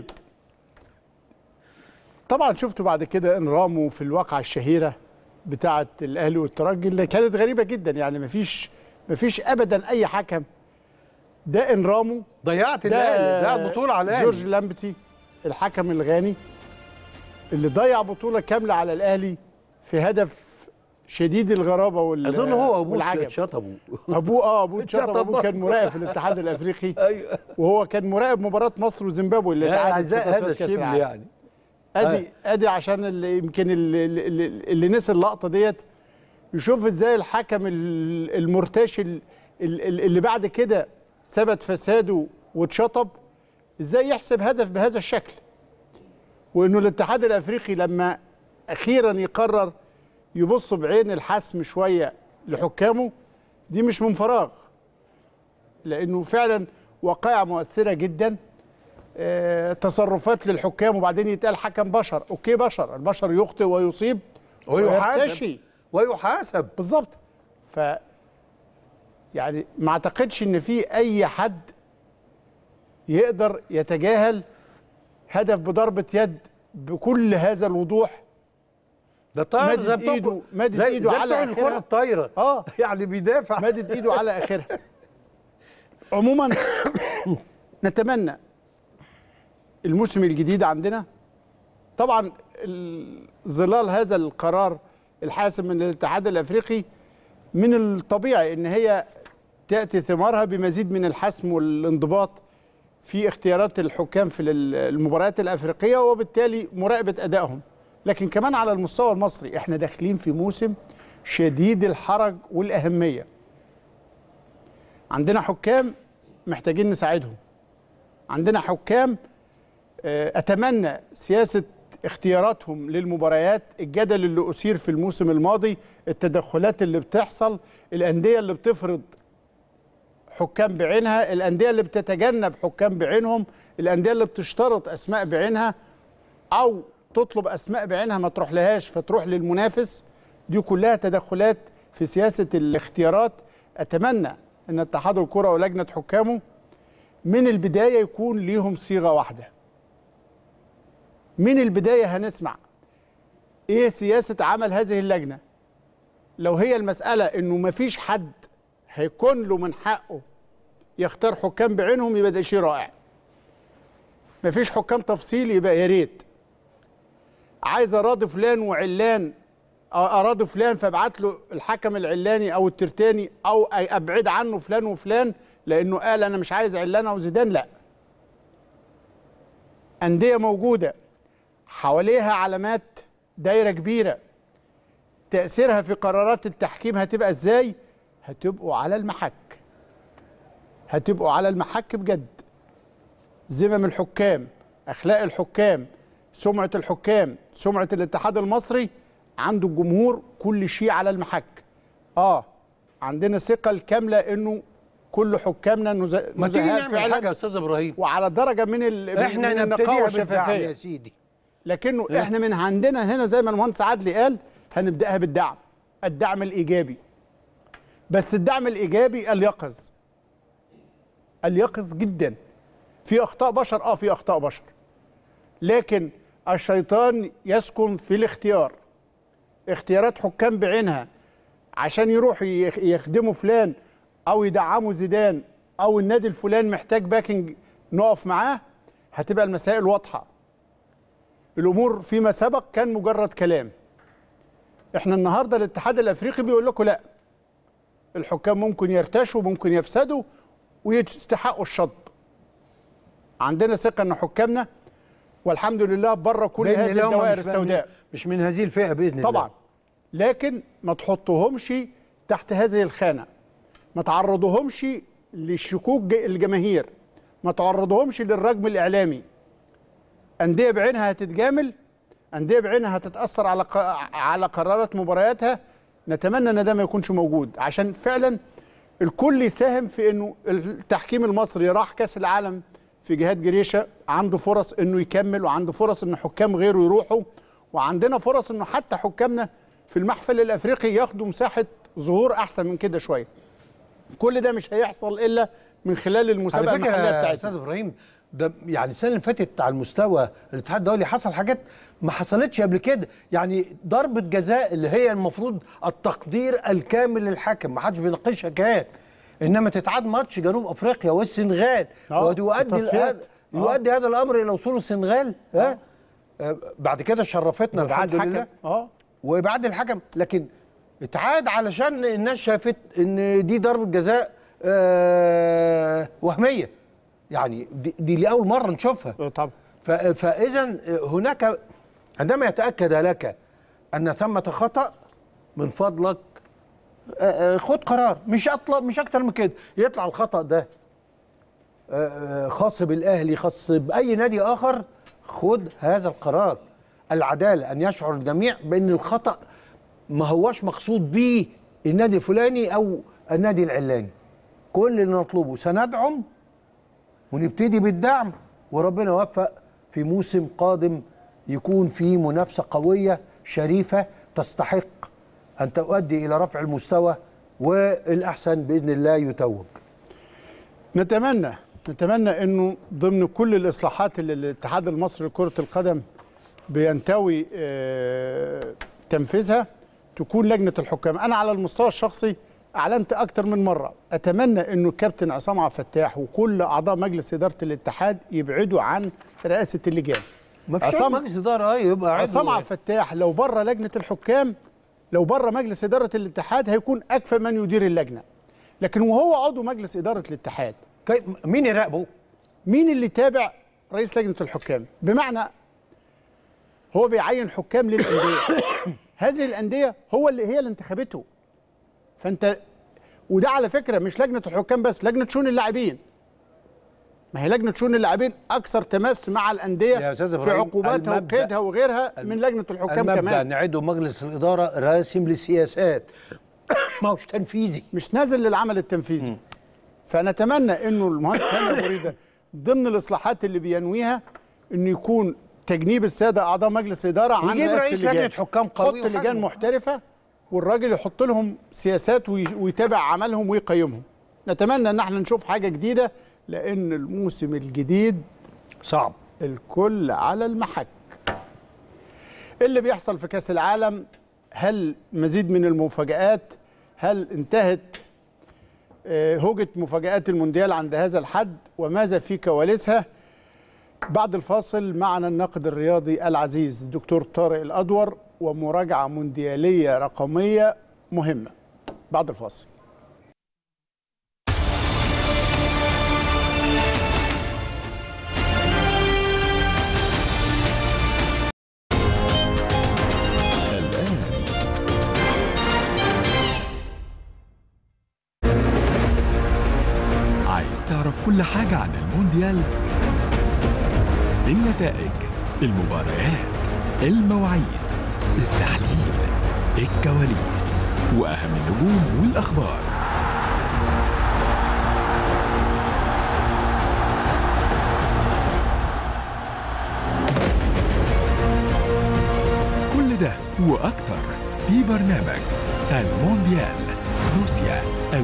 طبعا شفتوا بعد كده انراموا في الواقعة الشهيرة بتاعة الأهلي والترجي اللي كانت غريبة جدا يعني مفيش مفيش أبدا أي حكم ده انراموا ضيعت ده الاهلي ضيعت بطوله على الاهلي جورج لامبتي الحكم الغاني اللي ضيع بطولة كاملة على الأهلي في هدف شديد الغرابة وال اظن هو ابوه والعجب شطبه ابوه اه ابوه اتشطب اتشطب ابوه كان برضه. مراقب في الاتحاد الافريقي ايوه وهو كان مراقب مباراه مصر وزيمبابوي اللي اتعادت في هذا تصفيات كاس الشبل العالم يعني ادي ادي عشان اللي يمكن اللي, اللي, اللي نسي اللقطه ديت يشوف ازاي الحكم ال- المرتشي ال- ال- اللي بعد كده ثبت فساده واتشطب ازاي يحسب هدف بهذا الشكل وانه الاتحاد الافريقي لما اخيرا يقرر يبص بعين الحسم شويه لحكامه دي مش من فراغ لانه فعلا وقائع مؤثره جدا آه، تصرفات للحكام وبعدين يتقال حكم بشر اوكي بشر البشر يخطئ ويصيب ويحاسب ويرتشي ويحاسب بالظبط ف يعني ما اعتقدش ان في اي حد يقدر يتجاهل هدف بضربه يد بكل هذا الوضوح ده طاير مدد زي بتوع- إيده- مدد زي- إيده زي على بتوع آخرها. الكره الطايره اه يعني بيدافع مدد ايده على اخرها عموما نتمنى الموسم الجديد عندنا طبعا ال- ظلال هذا القرار الحاسم من الاتحاد الافريقي من الطبيعي ان هي تاتي ثمارها بمزيد من الحسم والانضباط في اختيارات الحكام في ال- المباريات الافريقيه وبالتالي مراقبه ادائهم لكن كمان على المستوى المصري احنا داخلين في موسم شديد الحرج والاهميه عندنا حكام محتاجين نساعدهم عندنا حكام آه، اتمنى سياسه اختياراتهم للمباريات الجدل اللي اثير في الموسم الماضي التدخلات اللي بتحصل الانديه اللي بتفرض حكام بعينها الانديه اللي بتتجنب حكام بعينهم الانديه اللي بتشترط اسماء بعينها او تطلب اسماء بعينها ما تروح لهاش فتروح للمنافس دي كلها تدخلات في سياسه الاختيارات اتمنى ان اتحاد الكره ولجنه حكامه من البدايه يكون ليهم صيغه واحده من البدايه هنسمع ايه سياسه عمل هذه اللجنه لو هي المساله انه مفيش حد هيكون له من حقه يختار حكام بعينهم يبقى ده شيء رائع مفيش حكام تفصيل يبقى يا ريت عايز اراضي فلان وعلان اراضي فلان فابعت له الحكم العلاني او الترتاني او ابعد عنه فلان وفلان لانه قال انا مش عايز علان او زيدان لا انديه موجوده حواليها علامات دايره كبيره تاثيرها في قرارات التحكيم هتبقى ازاي هتبقوا على المحك هتبقوا على المحك بجد ذمم الحكام اخلاق الحكام سمعه الحكام سمعه الاتحاد المصري عنده الجمهور كل شيء على المحك اه عندنا ثقه الكامله انه كل حكامنا نزه- ما تيجي نزهاء نعمل حاجه فعلا يا استاذ ابراهيم وعلى درجه من ال... احنا من النقاوه نبتديها بالدعم والشفافيه يا سيدي لكنه إيه؟ احنا من عندنا هنا زي ما المهندس عدلي قال هنبداها بالدعم الدعم الايجابي بس الدعم الايجابي اليقظ اليقظ جدا في اخطاء بشر اه في اخطاء بشر لكن الشيطان يسكن في الاختيار اختيارات حكام بعينها عشان يروحوا يخ- يخدموا فلان او يدعموا زيدان او النادي الفلاني محتاج باكنج نقف معاه هتبقى المسائل واضحه الامور فيما سبق كان مجرد كلام احنا النهارده الاتحاد الافريقي بيقول لكم لا الحكام ممكن يرتشوا ممكن يفسدوا ويستحقوا الشطب عندنا ثقه ان حكامنا والحمد لله بره كل بإذن هذه الله هم الدوائر مش من- السوداء مش من هذه الفئه باذن الله طبعا لكن ما تحطوهمش تحت هذه الخانه ما تعرضوهمش للشكوك ج- الجماهير ما تعرضوهمش للرجم الاعلامي انديه بعينها هتتجامل انديه بعينها هتتاثر على ق... على قرارات مبارياتها نتمنى ان ده ما يكونش موجود عشان فعلا الكل يساهم في انه التحكيم المصري راح كاس العالم في جهاد جريشه عنده فرص انه يكمل وعنده فرص ان حكام غيره يروحوا وعندنا فرص انه حتى حكامنا في المحفل الافريقي ياخدوا مساحه ظهور احسن من كده شويه كل ده مش هيحصل الا من خلال على المسابقه فكره المحليه يا بتاعتنا استاذ ابراهيم ده يعني السنه اللي فاتت على المستوى الاتحاد الدولي حصل حاجات ما حصلتش قبل كده يعني ضربه جزاء اللي هي المفروض التقدير الكامل للحكم ما حدش بيناقشها كان انما تتعاد ماتش جنوب افريقيا والسنغال آه، ويؤدي التصفيات. هذا- يؤدي هذا الامر الى وصول السنغال ها آه، بعد كده شرفتنا وإبعاد الحمد حكم. لله اه وابعاد الحكم لكن اتعاد علشان الناس شافت ان دي ضربه جزاء آه وهميه يعني دي, دي لاول مره نشوفها طبعا ف- فاذا هناك عندما يتاكد لك ان ثمه خطا من فضلك آه، آه، خد قرار مش اطلب مش اكتر من كده يطلع الخطا ده آه، آه، خاص بالاهلي خاص باي نادي اخر خد هذا القرار العداله ان يشعر الجميع بان الخطا ما هوش مقصود به النادي الفلاني او النادي العلاني كل اللي نطلبه سندعم ونبتدي بالدعم وربنا يوفق في موسم قادم يكون فيه منافسه قويه شريفه تستحق ان تؤدي الى رفع المستوى والاحسن باذن الله يتوج نتمنى نتمنى انه ضمن كل الاصلاحات اللي الاتحاد المصري لكره القدم بينتوي آه، تنفيذها تكون لجنه الحكام انا على المستوى الشخصي اعلنت اكتر من مره اتمنى انه الكابتن عصام عبد الفتاح وكل اعضاء مجلس اداره الاتحاد يبعدوا عن رئاسه اللجان ما فيش عصام- مجلس اداره ايه يبقى عضو عصام عبد الفتاح لو بره لجنه الحكام لو بره مجلس اداره الاتحاد هيكون اكفى من يدير اللجنه لكن وهو عضو مجلس اداره الاتحاد كي- مين يراقبه؟ مين اللي تابع رئيس لجنه الحكام بمعنى هو بيعين حكام للانديه هذه الانديه هو اللي هي اللي انتخبته فانت وده على فكره مش لجنه الحكام بس لجنه شؤون اللاعبين ما هي لجنه شؤون اللاعبين اكثر تماس مع يا الانديه أستاذ في إبراهيم، عقوباتها المبدأ- وقيدها وغيرها من لجنه الحكام المبدا كمان نعده مجلس الاداره راسم للسياسات ما هوش تنفيذي مش نازل للعمل التنفيذي فنتمنى انه المهندس هاني ابو ريده ضمن الاصلاحات اللي بينويها انه يكون تجنيب الساده اعضاء مجلس اداره عن ويجيب رئاسة رئيس اللجان. لجنة حكام قوي يحط لجان وحجمه. محترفه والراجل يحط لهم سياسات وي- ويتابع عملهم ويقيمهم نتمنى ان احنا نشوف حاجه جديده لان الموسم الجديد صعب الكل على المحك اللي بيحصل في كاس العالم هل مزيد من المفاجآت هل انتهت آه، هوجة مفاجآت المونديال عند هذا الحد وماذا في كواليسها بعد الفاصل معنا الناقد الرياضي العزيز الدكتور طارق الأدور ومراجعة مونديالية رقمية مهمة بعد الفاصل الآن عايز تعرف كل حاجة عن المونديال؟ النتائج المباريات المواعيد التحليل الكواليس وأهم النجوم والأخبار كل ده وأكتر في برنامج المونديال روسيا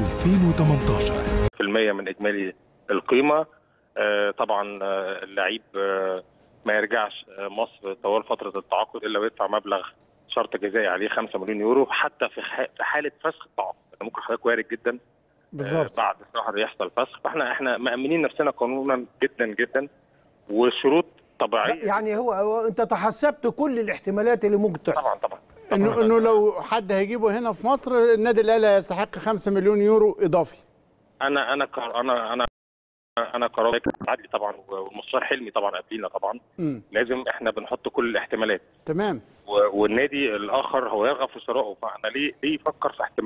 2018 في المية من إجمالي القيمة آه، طبعا آه، اللعيب آه، ما يرجعش آه، مصر طوال فترة التعاقد إلا ويدفع مبلغ شرط جزائي عليه 5 مليون يورو حتى في ح- في حالة فسخ التعاقد يعني ممكن حضرتك وارد جدا بالظبط آه، بعد الشهر يحصل فسخ فاحنا احنا مأمنين نفسنا قانونا جدا جدا وشروط طبيعية يعني هو, هو انت تحسبت كل الاحتمالات اللي ممكن تحصل طبعا طبعا انه انه لو حد هيجيبه هنا في مصر النادي الاهلي يستحق 5 مليون يورو اضافي انا انا كر- انا انا انا قرار عدلي طبعا والمستشار حلمي طبعا قبلينا طبعا امم لازم احنا بنحط كل الاحتمالات تمام و- والنادي الاخر هو يرغب في شرائه فاحنا ليه ليه يفكر في احتمال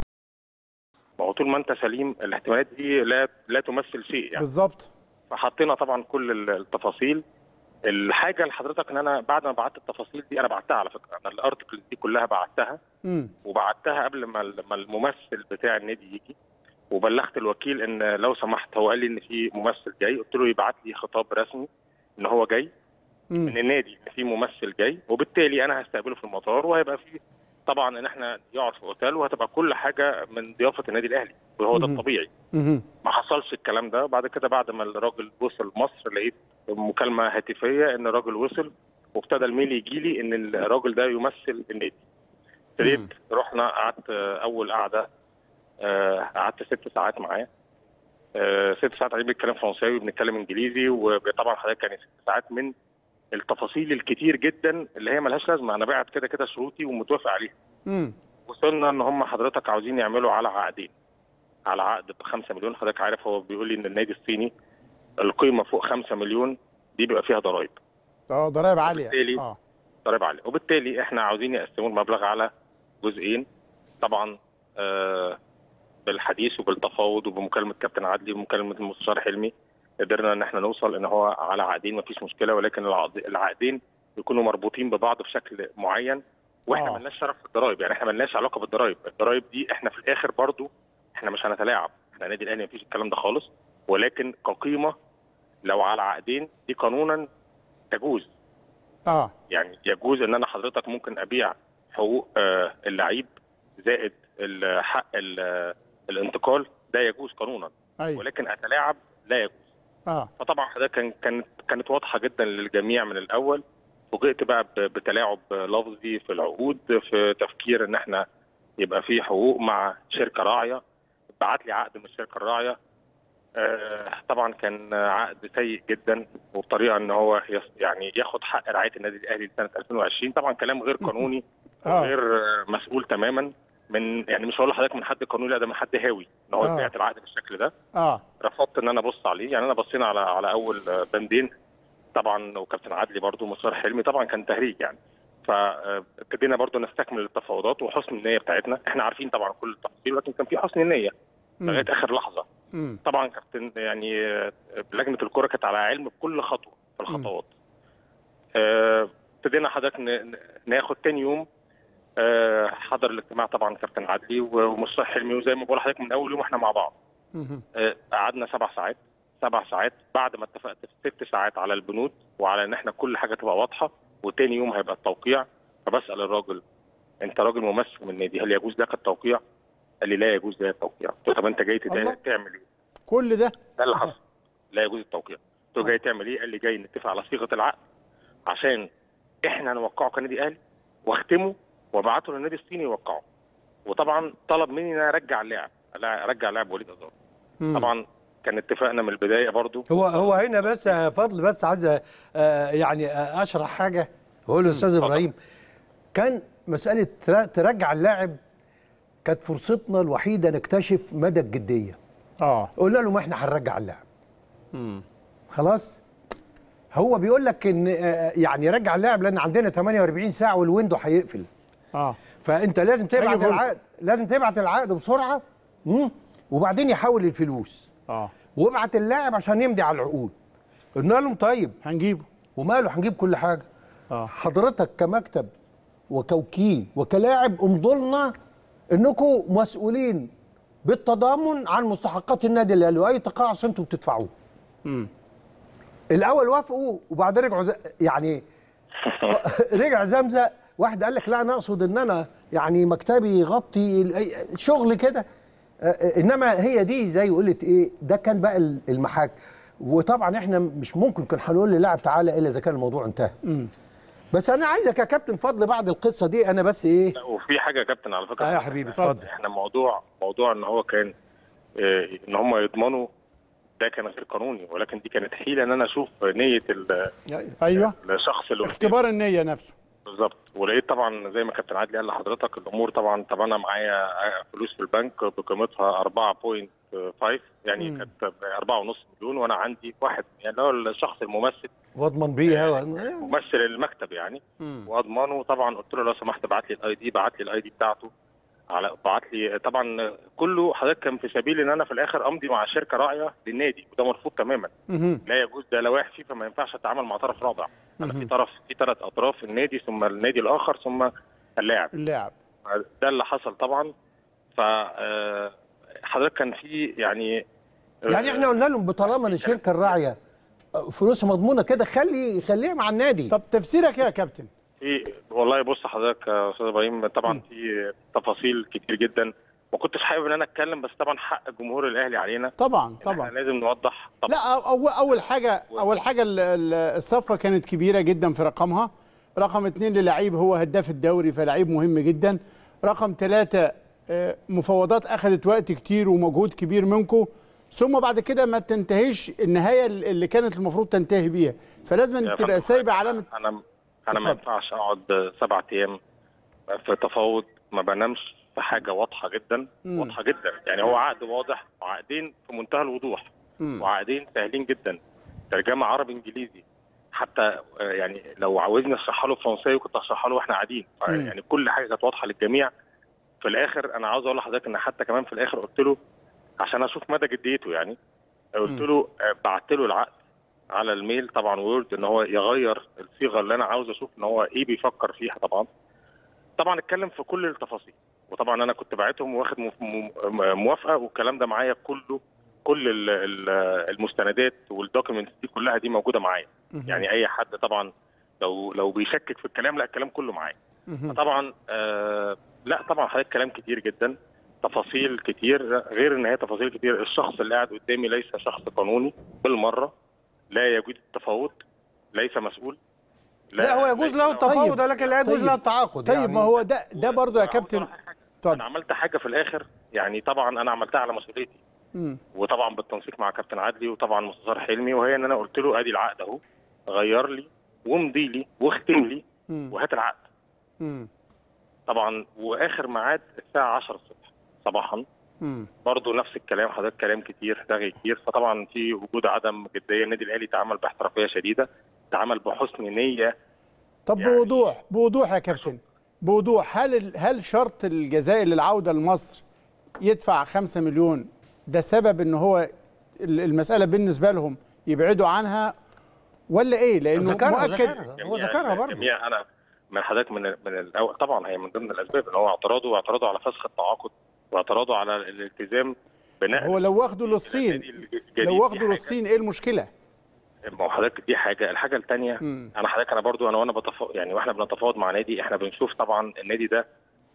ما هو طول ما انت سليم الاحتمالات دي لا لا تمثل شيء يعني بالظبط فحطينا طبعا كل ال- التفاصيل الحاجه لحضرتك ان انا بعد ما بعت التفاصيل دي انا بعتها على فكره انا الارتكل دي كلها بعتها امم وبعتها قبل ما ال- ما الممثل بتاع النادي يجي وبلغت الوكيل ان لو سمحت هو قال لي ان في ممثل جاي قلت له يبعت لي خطاب رسمي ان هو جاي من امم النادي ان في ممثل جاي وبالتالي انا هستقبله في المطار وهيبقى في طبعا ان احنا يقعد في اوتيل وهتبقى كل حاجه من ضيافه النادي الاهلي وهو ده مهم. الطبيعي امم ما حصلش الكلام ده بعد كده بعد ما الراجل وصل مصر لقيت مكالمه هاتفيه ان الراجل وصل وابتدى الميل يجي لي ان الراجل ده يمثل النادي ابتديت رحنا قعدت آه، اول قعده آه، قعدت ست ساعات معاه آه، ست ساعات قاعدين بنتكلم فرنساوي وبنتكلم انجليزي وطبعا حضرتك يعني ست ساعات من التفاصيل الكتير جدا اللي هي ملهاش لازمه انا بعت كده كده شروطي ومتوافق عليها امم وصلنا ان هم حضرتك عاوزين يعملوا على عقدين على عقد ب 5 مليون حضرتك عارف هو بيقول لي ان النادي الصيني القيمه فوق 5 مليون دي بيبقى فيها ضرائب اه ضرائب عاليه وبالتالي- اه ضرائب عاليه وبالتالي احنا عاوزين يقسموا المبلغ على جزئين طبعا آه بالحديث وبالتفاوض وبمكالمه كابتن عدلي ومكالمه المستشار حلمي قدرنا ان احنا نوصل ان هو على عقدين مفيش مشكله ولكن العقد- العقدين يكونوا مربوطين ببعض بشكل معين واحنا آه. ملناش شرف في الضرايب يعني احنا ملناش علاقه بالضرايب الضرايب دي احنا في الاخر برضو احنا مش هنتلاعب احنا النادي الاهلي مفيش الكلام ده خالص ولكن كقيمه لو على عقدين دي قانونا تجوز اه يعني يجوز ان انا حضرتك ممكن ابيع حقوق آه، اللعيب زائد ال- حق ال- الانتقال ده يجوز قانونا ايوه ولكن اتلاعب لا يجوز اه فطبعا حضرتك كان كانت كانت واضحه جدا للجميع من الاول فوجئت بقى ب- بتلاعب لفظي في العقود في تفكير ان احنا يبقى في حقوق مع شركه راعيه بعت لي عقد من الشركه الراعيه آه، طبعا كان عقد سيء جدا وبطريقه ان هو يس- يعني ياخد حق رعايه النادي الاهلي لسنه 2020 طبعا كلام غير قانوني آه. وغير آه، مسؤول تماما من يعني مش هقول لحضرتك من حد قانوني لا ده من حد هاوي ان هو آه. يبيع العقد بالشكل ده اه رفضت ان انا ابص عليه يعني انا بصينا على على اول بندين طبعا وكابتن عدلي برضو مصطفى حلمي طبعا كان تهريج يعني فابتدينا برضو نستكمل التفاوضات وحسن النيه بتاعتنا احنا عارفين طبعا كل التفاصيل ولكن كان في حسن النيه لغايه اخر لحظه امم طبعا كابتن يعني آه، لجنه الكره كانت على علم بكل خطوه في الخطوات آه، ابتدينا حضرتك ن- ن- ناخد تاني يوم آه، حضر الاجتماع طبعا كابتن عدلي ومصطفى حلمي وزي ما بقول لحضرتك من اول يوم احنا مع بعض مهم. آه، قعدنا سبع ساعات سبع ساعات بعد ما اتفقت في ست ساعات على البنود وعلى ان احنا كل حاجه تبقى واضحه وتاني يوم هيبقى التوقيع فبسال الراجل انت راجل ممثل من النادي هل يجوز لك التوقيع؟ قال لي لا يجوز لي التوقيع قلت له طب انت جاي الله. تتا- تعمل ايه؟ كل ده ده اللي حصل لا يجوز التوقيع قلت له جاي تعمل ايه؟ قال لي جاي نتفق على صيغه العقد عشان احنا نوقعه كنادي اهلي واختمه وابعته للنادي الصيني يوقعه وطبعا طلب مني ان انا ارجع اللاعب لا ارجع لاعب وليد ازار مم. طبعا كان اتفاقنا من البدايه برضو هو هو هنا بس يا فضل بس عايز آه، يعني آه، اشرح حاجه بقول له استاذ ابراهيم كان مساله تر- ترجع اللاعب كانت فرصتنا الوحيده نكتشف مدى الجديه اه قلنا له ما احنا هنرجع اللاعب خلاص هو بيقول لك ان آه، يعني رجع اللاعب لان عندنا 48 ساعه والويندو هيقفل اه فانت لازم تبعت هيجي فولت. العقد لازم تبعت العقد بسرعه مم. وبعدين يحول الفلوس اه وابعت اللاعب عشان يمضي على العقود قلنا لهم طيب هنجيبه وماله هنجيب كل حاجه اه حضرتك كمكتب وكوكيل وكلاعب امضوا لنا انكم مسؤولين بالتضامن عن مستحقات النادي الاهلي واي تقاعس انتم بتدفعوه امم الاول وافقوا وبعدين رجعوا ز... يعني ف- رجع زمزه واحد قال لك لا انا اقصد ان انا يعني مكتبي يغطي ال- أي- شغل كده آه، آه، انما هي دي زي قلت ايه ده كان بقى ال- المحاك وطبعا احنا مش ممكن كان هنقول للاعب تعالى الا اذا كان الموضوع انتهى بس انا عايزك يا كابتن فضل بعد القصه دي انا بس ايه لا، وفي حاجه يا كابتن على فكره اه يا حبيبي اتفضل احنا موضوع موضوع ان هو كان آه، ان هم يضمنوا ده كان غير قانوني ولكن دي كانت حيله ان انا اشوف نيه ال- ايوه الشخص اللي قدامي. اختبار النيه نفسه بالظبط ولقيت طبعا زي ما كابتن عادل قال لحضرتك الامور طبعا طب انا معايا فلوس في البنك بقيمتها 4.5 يعني مم. كانت 4.5 مليون وانا عندي واحد يعني اللي هو الشخص الممثل واضمن بيها و... ممثل المكتب يعني مم. واضمنه طبعا قلت له لو سمحت ابعت لي الاي دي بعت لي الاي دي بتاعته على بعت لي طبعا كله حضرتك كان في سبيل ان انا في الاخر امضي مع شركه راعيه للنادي وده مرفوض تماما مهم. لا يجوز ده لوائح فيفا ما ينفعش اتعامل مع طرف رابع انا في طرف في ثلاث اطراف النادي ثم النادي الاخر ثم اللاعب اللاعب ده اللي حصل طبعا ف آه، حضرتك كان في يعني يعني احنا قلنا لهم بطالما الشركه الراعيه فلوسها مضمونه كده خلي خليها مع النادي طب تفسيرك ايه يا كابتن في والله بص حضرتك يا استاذ ابراهيم طبعا في تفاصيل كتير جدا ما كنتش حابب ان انا اتكلم بس طبعا حق الجمهور الاهلي علينا طبعا إن إحنا طبعا لازم نوضح طبعا لا أول, اول حاجه اول حاجه ال- ال- الصفقه كانت كبيره جدا في رقمها رقم اثنين للعيب هو هداف الدوري فلعيب مهم جدا رقم ثلاثة آه، مفاوضات اخذت وقت كتير ومجهود كبير منكم ثم بعد كده ما تنتهيش النهايه اللي كانت المفروض تنتهي بيها فلازم يا تبقى فندم، سايبه علامه انا انا ما اتفضل. ينفعش اقعد سبع ايام في تفاوض ما بنامش في حاجه واضحه جدا مم. واضحه جدا يعني هو عقد واضح وعقدين في منتهى الوضوح مم. وعقدين سهلين جدا ترجمه عربي انجليزي حتى آه، يعني لو عاوزني اشرحها له فرنساوي كنت هشرحها له واحنا قاعدين آه، مم. يعني كل حاجه كانت واضحه للجميع في الاخر انا عاوز اقول لحضرتك ان حتى كمان في الاخر قلت له عشان اشوف مدى جديته يعني قلت مم. له آه، بعت له العقد على الميل طبعا وورد ان هو يغير الصيغه اللي انا عاوز اشوف ان هو ايه بيفكر فيها طبعا طبعا اتكلم في كل التفاصيل وطبعا انا كنت باعتهم واخد مف- م- م- موافقه والكلام ده معايا كله كل ال- ال- المستندات والدوكيومنتس دي كلها دي موجوده معايا يعني اي حد طبعا لو لو بيشكك في الكلام لا الكلام كله معايا مهم. طبعا آه لا طبعا حضرتك كلام كتير جدا تفاصيل كتير غير ان هي تفاصيل كتير الشخص اللي قاعد قدامي ليس شخص قانوني بالمره لا يجوز التفاوض ليس مسؤول لا هو يجوز له التفاوض طيب. لكن لا يجوز طيب. له التعاقد طيب يعني ما هو ده ده برضه يا كابتن انا اتفضل عملت حاجه في الاخر يعني طبعا انا عملتها على مسؤوليتي مم. وطبعا بالتنسيق مع كابتن عدلي وطبعا مستشار حلمي وهي ان انا قلت له ادي العقد اهو غير لي وامضي لي واختم لي مم. وهات العقد مم. طبعا واخر ميعاد الساعه 10 الصبح صباحا مم. برضه نفس الكلام حضرتك كلام كتير رغي كتير فطبعا في وجود عدم جديه النادي الاهلي تعامل باحترافيه شديده تعامل بحسن نيه طب يعني- بوضوح بوضوح يا كابتن بوضوح هل ال- هل شرط الجزائر للعوده لمصر يدفع 5 مليون ده سبب ان هو ال- المساله بالنسبه لهم يبعدوا عنها ولا ايه لانه ذكرها مؤكد ذكرها هو جميع- ذكرها برضه جميع انا من حضرتك من من الاول طبعا هي من ضمن الاسباب ان هو اعتراضه واعتراضه على فسخ التعاقد واعتراضه على الالتزام بناء هو لو واخده للصين لو واخده للصين ايه المشكله ما هو حضرتك دي حاجه الحاجه الثانيه مم. انا حضرتك انا برضو انا وانا بتفاوض يعني واحنا بنتفاوض مع نادي احنا بنشوف طبعا النادي ده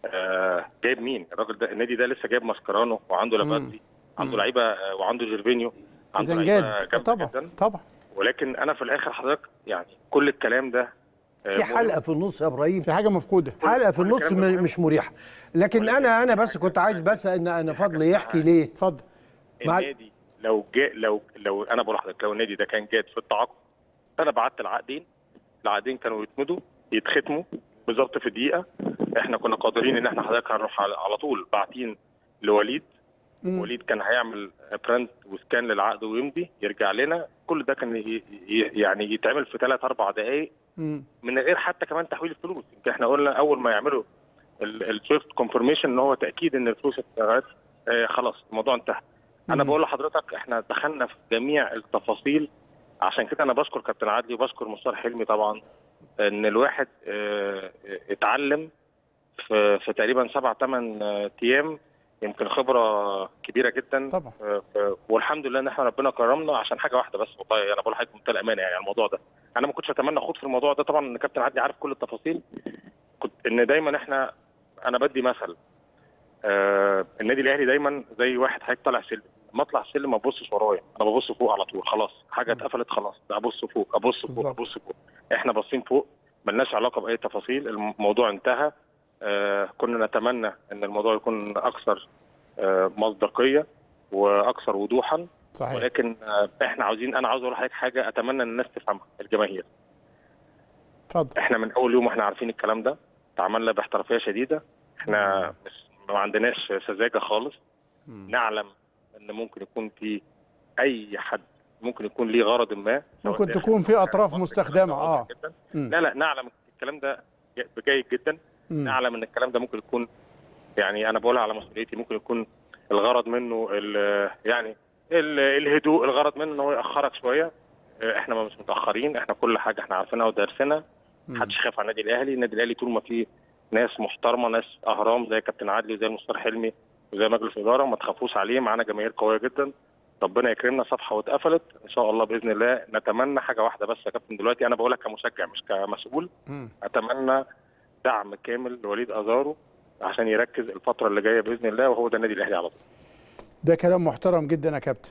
آه جايب مين الراجل ده النادي ده لسه جايب ماسكرانو وعنده لاباتي عنده مم. لعيبه آه، وعنده جيرفينيو عنده لعيبه زنجاد جامده طبعا جدا طبعا ولكن انا في الاخر حضرتك يعني كل الكلام ده آه، في حلقه في النص يا ابراهيم في حاجه مفقوده حلقه في كل النص الكلام ده م- مهم. مش مريحه لكن انا انا بس كنت عايز بس ان انا فضل يحكي ليه اتفضل مع- النادي لو جاء لو لو انا بقول لحضرتك لو النادي ده كان جاد في التعاقد انا بعت العقدين العقدين كانوا يتمدوا يتختموا بالظبط في دقيقه احنا كنا قادرين ان احنا حضرتك هنروح على, على طول باعتين لوليد وليد كان هيعمل برنت وسكان للعقد ويمضي يرجع لنا كل ده كان ي- ي- يعني يتعمل في ثلاث اربع دقائق مم. من غير حتى كمان تحويل الفلوس يمكن احنا قلنا اول ما يعملوا السويفت كونفirmation ان هو تاكيد ان الفلوس اتغيرت آه خلاص الموضوع انتهى انا مم. بقول لحضرتك احنا دخلنا في جميع التفاصيل عشان كده انا بشكر كابتن عادلي وبشكر مستر حلمي طبعا ان الواحد آه، اتعلم في, في تقريبا سبع ثمان ايام يمكن خبره كبيره جدا طبعا آه، آه، والحمد لله ان احنا ربنا كرمنا عشان حاجه واحده بس والله انا بقول لحضرتك بمنتهى الامانه يعني على الموضوع ده انا ما كنتش اتمنى اخوض في الموضوع ده طبعا ان كابتن عادلي عارف كل التفاصيل كنت ان دايما احنا انا بدي مثل آه النادي الاهلي دايما زي واحد حضرتك طالع سلم ما اطلع السلم ما ابصش ورايا انا ببص فوق على طول خلاص حاجه اتقفلت خلاص ابص فوق ابص فوق بالظبط. ابص فوق احنا باصين فوق ملناش علاقه باي تفاصيل الموضوع انتهى آه كنا نتمنى ان الموضوع يكون اكثر آه مصداقيه واكثر وضوحا صحيح ولكن آه احنا عاوزين انا عاوز اقول لحضرتك حاجه اتمنى ان الناس تفهمها الجماهير اتفضل احنا من اول يوم احنا عارفين الكلام ده تعاملنا باحترافيه شديده احنا مش ما عندناش سذاجه خالص نعلم ان ممكن يكون في اي حد ممكن يكون ليه غرض ما سواء ممكن داخل تكون في أو اطراف خارج. مستخدمه اه جداً. مم. لا لا نعلم الكلام ده جيد جدا مم. نعلم ان الكلام ده ممكن يكون يعني انا بقولها على مسؤوليتي ممكن يكون الغرض منه ال- يعني ال- الهدوء الغرض منه ان هو ياخرك شويه اه، احنا ما مش متاخرين احنا كل حاجه احنا عارفينها ودارسينها محدش خاف على النادي الاهلي النادي الاهلي طول ما فيه ناس محترمه ناس اهرام زي كابتن عادلي وزي المستر حلمي وزي مجلس اداره ما تخافوش عليه معانا جماهير قويه جدا ربنا يكرمنا صفحه واتقفلت ان شاء الله باذن الله نتمنى حاجه واحده بس يا كابتن دلوقتي انا بقولها كمشجع مش كمسؤول مم. اتمنى دعم كامل لوليد ازارو عشان يركز الفتره اللي جايه باذن الله وهو ده النادي الاهلي على طول ده كلام محترم جدا يا كابتن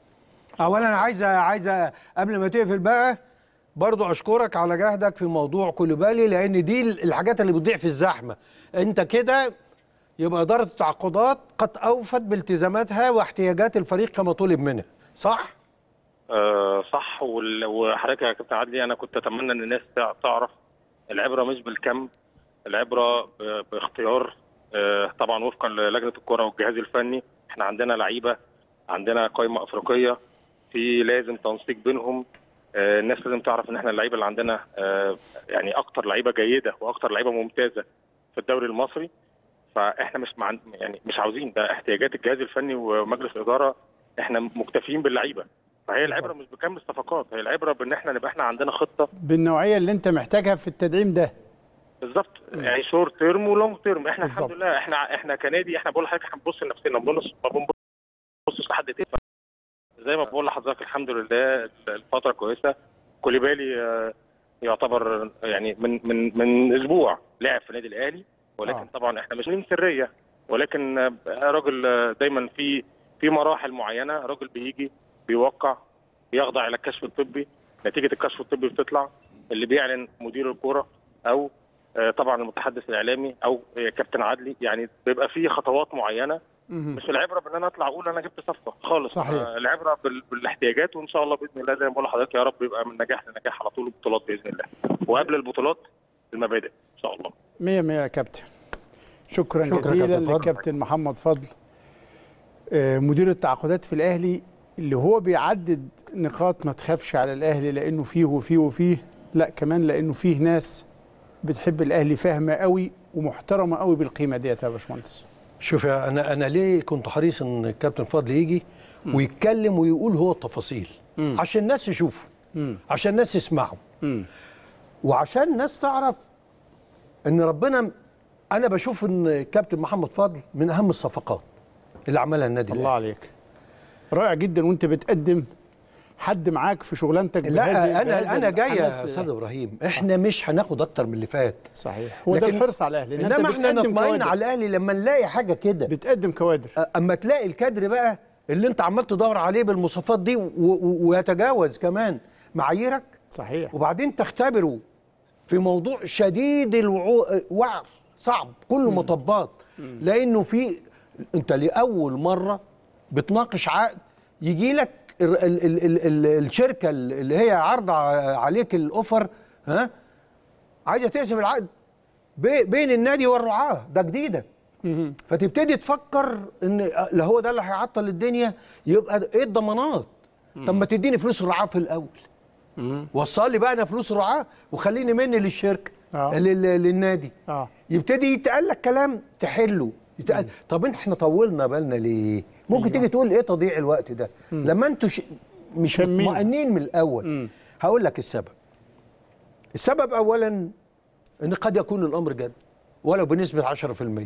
اولا عايزه عايزه قبل ما تقفل بقى برضو اشكرك على جهدك في موضوع كولوبالي لان دي الحاجات اللي بتضيع في الزحمه انت كده يبقى اداره التعاقدات قد اوفت بالتزاماتها واحتياجات الفريق كما طلب منها صح آه صح وال- وحضرتك يا كابتن عادلي انا كنت اتمنى ان الناس تع- تعرف العبره مش بالكم العبره ب- باختيار آه طبعا وفقا للجنه الكره والجهاز الفني احنا عندنا لعيبه عندنا قائمه افريقيه في لازم تنسيق بينهم آه الناس لازم تعرف ان احنا اللعيبه اللي عندنا آه يعني اكتر لعيبه جيده واكتر لعيبه ممتازه في الدوري المصري فاحنا مش مع يعني مش عاوزين ده احتياجات الجهاز الفني ومجلس الاداره احنا مكتفيين باللعيبه فهي العبره مش بكم الصفقات هي العبره بان احنا نبقى احنا عندنا خطه بالنوعيه اللي انت محتاجها في التدعيم ده بالظبط يعني شورت تيرم ولونج تيرم احنا بالظبط. الحمد لله احنا احنا كنادي احنا بقول لحضرتك احنا بنبص لنفسنا ما بنبص ما بنبصش لحد تاني زي ما بقول لحضرتك الحمد لله الفتره كويسه كوليبالي آه، يعتبر يعني من من من اسبوع لعب في النادي الاهلي ولكن آه. طبعا احنا مش من سريه ولكن آه، راجل آه، دايما في في مراحل معينه راجل بيجي بيوقع بيخضع الى الكشف الطبي نتيجه الكشف الطبي بتطلع اللي بيعلن مدير الكوره او آه، طبعا المتحدث الاعلامي او آه، كابتن عدلي يعني بيبقى في خطوات معينه مهم. مش العبره بان انا اطلع اقول انا جبت صفقه خالص صحيح. آه، العبره بال- بالاحتياجات وان شاء الله باذن الله زي ما بقول لحضرتك يا رب يبقى من نجاح لنجاح على طول البطولات باذن الله وقبل البطولات المبادئ ان شاء الله مية مية يا كابتن شكرا, شكرا جزيلا كابتن فضل. للكابتن محمد فضل آه، مدير التعاقدات في الاهلي اللي هو بيعدد نقاط ما تخافش على الاهلي لانه فيه وفيه وفيه لا كمان لانه فيه ناس بتحب الاهلي فاهمه قوي ومحترمه قوي بالقيمه ديت يا باشمهندس شوف يا انا انا ليه كنت حريص ان الكابتن فضل يجي ويتكلم ويقول هو التفاصيل عشان الناس يشوفوا مم. عشان الناس يسمعوا مم. وعشان الناس تعرف ان ربنا انا بشوف ان كابتن محمد فضل من اهم الصفقات اللي عملها النادي الله الاهلي عليك رائع جدا وانت بتقدم حد معاك في شغلانتك بهذه- لا بهذا انا انا جاي الحماس يا لله. استاذ ابراهيم احنا مش هناخد اكتر من اللي فات صحيح هو ده لكن- الحرص على الاهلي إن انما انت احنا بتقدم نطمئن كوادر. على الاهلي لما نلاقي حاجه كده بتقدم كوادر اما تلاقي الكادر بقى اللي انت عمال تدور عليه بالمواصفات دي و- و- ويتجاوز كمان معاييرك صحيح وبعدين تختبره في موضوع شديد الوعر صعب كله مطبات لانه في انت لاول مره بتناقش عقد يجي لك ال ال ال ال ال الشركه اللي هي عارضه عليك الاوفر ها عايزه تقسم العقد بي- بين النادي والرعاه ده جديده فتبتدي تفكر ان لو هو ده اللي هيعطل الدنيا يبقى ايه الضمانات طب ما تديني فلوس الرعاه في الاول وصل لي بقى انا فلوس الرعاه وخليني مني للشركه آه. لل- للنادي اه يبتدي يتقال لك كلام تحله يتقال طب احنا طولنا بالنا ليه ممكن تيجي تقول ايه تضييع الوقت ده لما انتوا ش... مش شمين. مطمئنين من الاول هقول لك السبب السبب اولا ان قد يكون الامر جد ولو بنسبه 10%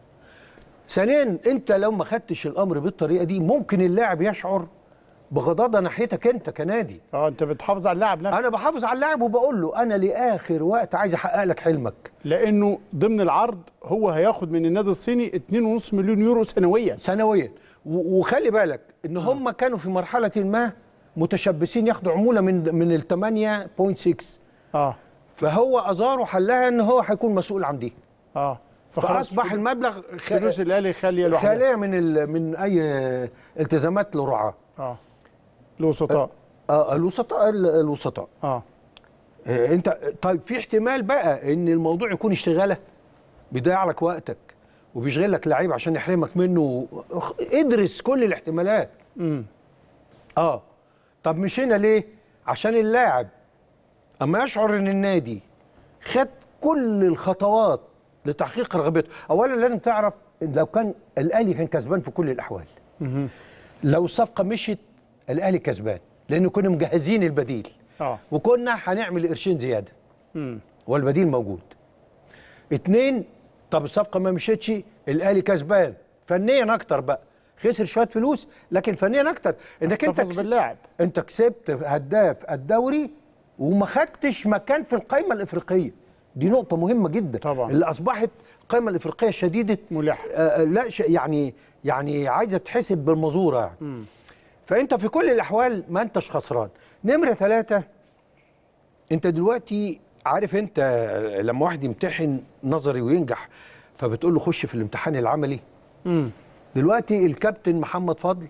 ثانيا انت لو ما خدتش الامر بالطريقه دي ممكن اللاعب يشعر بغضاضه ناحيتك انت كنادي اه انت بتحافظ على اللاعب نفسه انا بحافظ على اللاعب وبقول له انا لاخر وقت عايز احقق لك حلمك لانه ضمن العرض هو هياخد من النادي الصيني 2.5 مليون يورو سنويا سنويا و- وخلي بالك ان هم كانوا في مرحله ما متشبثين ياخدوا عموله من من ال 8.6 اه فهو ازارو حلها ان هو هيكون مسؤول عن دي اه فاصبح المبلغ خ- فلوس الاهلي خاليه لوحدها خاليه من ال- من اي التزامات للرعاه اه الوسطاء اه الوسطاء ال- الوسطاء اه آه، انت طيب في احتمال بقى ان الموضوع يكون اشتغاله بيضيع لك وقتك وبيشغل لك لعيب عشان يحرمك منه اخ- ادرس كل الاحتمالات امم اه طب مشينا ليه عشان اللاعب اما يشعر ان النادي خد كل الخطوات لتحقيق رغبته اولا لازم تعرف إن لو كان الاهلي كان كسبان في كل الاحوال لو الصفقه مشيت الاهلي كسبان لانه كنا مجهزين البديل اه وكنا هنعمل قرشين زياده امم والبديل موجود اتنين طب الصفقه ما مشيتش الاهلي كسبان فنيا اكتر بقى خسر شويه فلوس لكن فنيا اكتر انك انت احتفظ كس- باللاعب انت كسبت هداف الدوري وما خدتش مكان في القائمه الافريقيه دي نقطه مهمه جدا طبعا. اللي اصبحت القائمه الافريقيه شديده ملح آه لا ش- يعني يعني عايزه تحسب بالمزوره يعني فانت في كل الاحوال ما انتش خسران نمره ثلاثة انت دلوقتي عارف انت لما واحد يمتحن نظري وينجح فبتقول له خش في الامتحان العملي امم دلوقتي الكابتن محمد فضل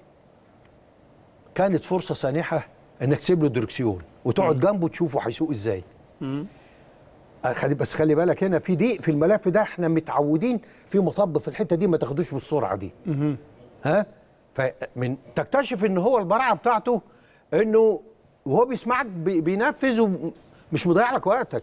كانت فرصه سانحه انك تسيب له دركسيون وتقعد جنبه تشوفه هيسوق ازاي آه، خلي بس خلي بالك هنا في ضيق في الملف ده احنا متعودين في مطب في الحته دي ما تاخدوش بالسرعه دي ها فمن تكتشف ان هو البراعه بتاعته انه وهو بيسمعك بي- بينفذ ومش مضيع لك وقتك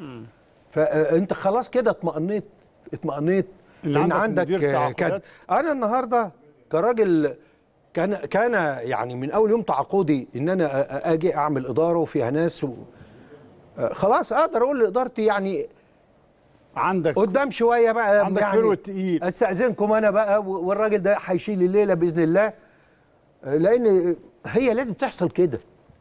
فانت خلاص كده اطمأنيت اطمأنيت اللي لان عندك عندك مدير آه، تعاقدات. كد انا النهارده كراجل كان كان يعني من اول يوم تعاقدي ان انا أ- أ- اجي اعمل اداره وفيها ناس و آه، خلاص اقدر اقول لادارتي يعني عندك قدام شويه بقى عندك يعني فروة تقيل. استاذنكم انا بقى و- والراجل ده هيشيل الليله باذن الله آه، لان هي لازم تحصل كده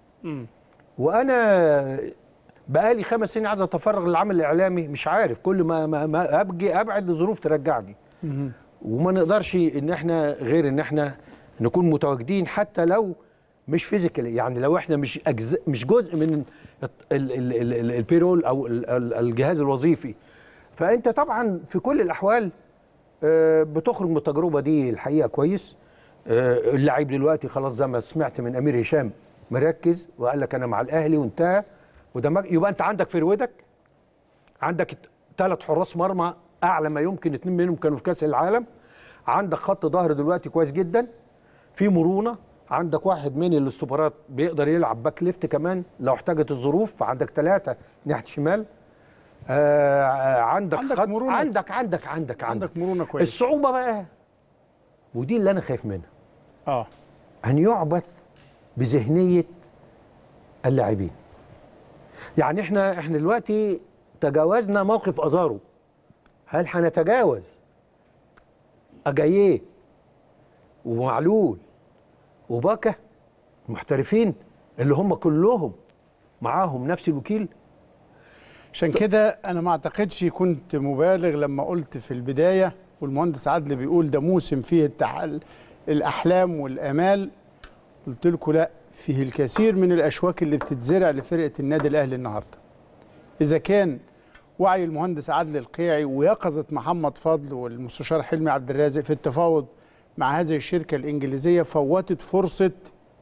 وانا بقالي خمس سنين قاعد اتفرغ للعمل الاعلامي مش عارف كل ما ما, ما ابجي ابعد ظروف ترجعني وما نقدرش ان احنا غير ان احنا نكون متواجدين حتى لو مش فيزيكال يعني لو احنا مش أجزاء مش جزء من ال- ال- ال- ال- البيرول او ال- ال- الجهاز الوظيفي فانت طبعا في كل الاحوال آه، بتخرج من التجربه دي الحقيقه كويس آه، اللعيب دلوقتي خلاص زي ما سمعت من امير هشام مركز وقال لك انا مع الاهلي وانتهى وده مج- يبقى انت عندك فروتك عندك ثلاث حراس مرمى اعلى ما يمكن اتنين منهم كانوا في كاس العالم عندك خط ظهر دلوقتي كويس جدا في مرونه عندك واحد من الاستوبرات بيقدر يلعب باك ليفت كمان لو احتاجت الظروف فعندك ثلاثه ناحيه شمال آه عندك عندك خط مرونة. عندك عندك عندك عندك مرونه كويس الصعوبه بقى ودي اللي انا خايف منها اه ان يعبث بذهنيه اللاعبين يعني احنا احنا دلوقتي تجاوزنا موقف ازارو هل هنتجاوز اجاييه ومعلول وباكا المحترفين اللي هم كلهم معاهم نفس الوكيل عشان كده انا ما اعتقدش كنت مبالغ لما قلت في البدايه والمهندس عدلي بيقول ده موسم فيه التحل الاحلام والامال قلت لكم لا فيه الكثير من الاشواك اللي بتتزرع لفرقه النادي الاهلي النهارده اذا كان وعي المهندس عادل القيعي ويقظه محمد فضل والمستشار حلمي عبد الرازق في التفاوض مع هذه الشركه الانجليزيه فوتت فرصه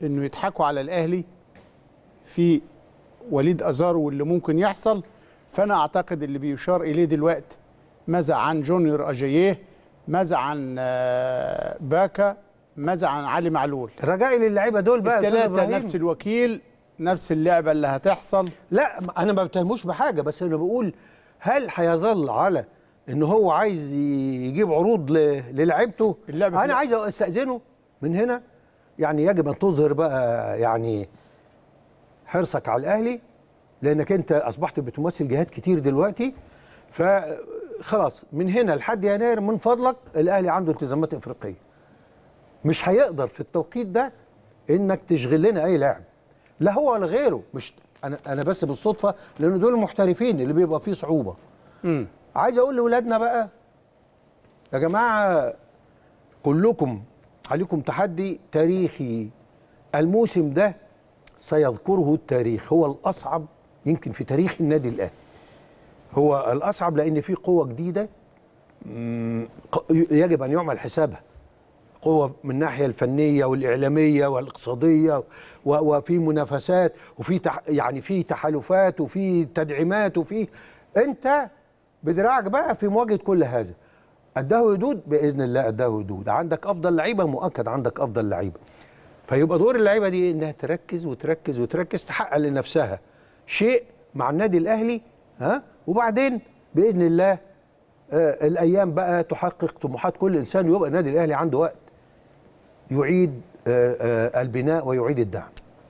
انه يضحكوا على الاهلي في وليد ازارو واللي ممكن يحصل فانا اعتقد اللي بيشار اليه دلوقتي ماذا عن جونيور اجاييه ماذا عن آه، باكا ماذا عن علي معلول رجائي للعيبه دول بقى يا أستاذ الثلاثه إبراهيم. نفس الوكيل نفس اللعبه اللي هتحصل لا انا ما بتهموش بحاجه بس انا بقول هل هيظل على ان هو عايز يجيب عروض ل- للعيبته اللعب في انا اللعب. عايز استاذنه من هنا يعني يجب ان تظهر بقى يعني حرصك على الاهلي لانك انت اصبحت بتمثل جهات كتير دلوقتي فخلاص من هنا لحد يناير من فضلك الاهلي عنده التزامات افريقيه مش هيقدر في التوقيت ده انك تشغل لنا اي لاعب لا هو ولا غيره مش انا انا بس بالصدفه لان دول المحترفين اللي بيبقى فيه صعوبه مم. عايز اقول لاولادنا بقى يا جماعه كلكم عليكم تحدي تاريخي الموسم ده سيذكره التاريخ هو الاصعب يمكن في تاريخ النادي الاهلي هو الاصعب لان في قوه جديده مم، ق- يجب ان يعمل حسابها قوة من الناحية الفنية والإعلامية والاقتصادية و- وفي منافسات وفي تح يعني في تحالفات وفي تدعيمات وفي أنت بدراعك بقى في مواجهة كل هذا أداه حدود بإذن الله أداه حدود عندك أفضل لعيبة مؤكد عندك أفضل لعيبة فيبقى دور اللعيبة دي إنها تركز وتركز وتركز تحقق لنفسها شيء مع النادي الأهلي ها وبعدين بإذن الله آه الأيام بقى تحقق طموحات كل إنسان ويبقى النادي الأهلي عنده وقت يعيد آه، آه، البناء ويعيد الدعم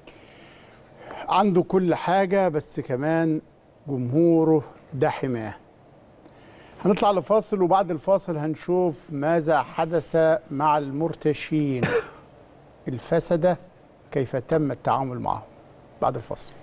عنده كل حاجة بس كمان جمهوره ده حماه هنطلع لفاصل وبعد الفاصل هنشوف ماذا حدث مع المرتشين الفسدة كيف تم التعامل معهم بعد الفاصل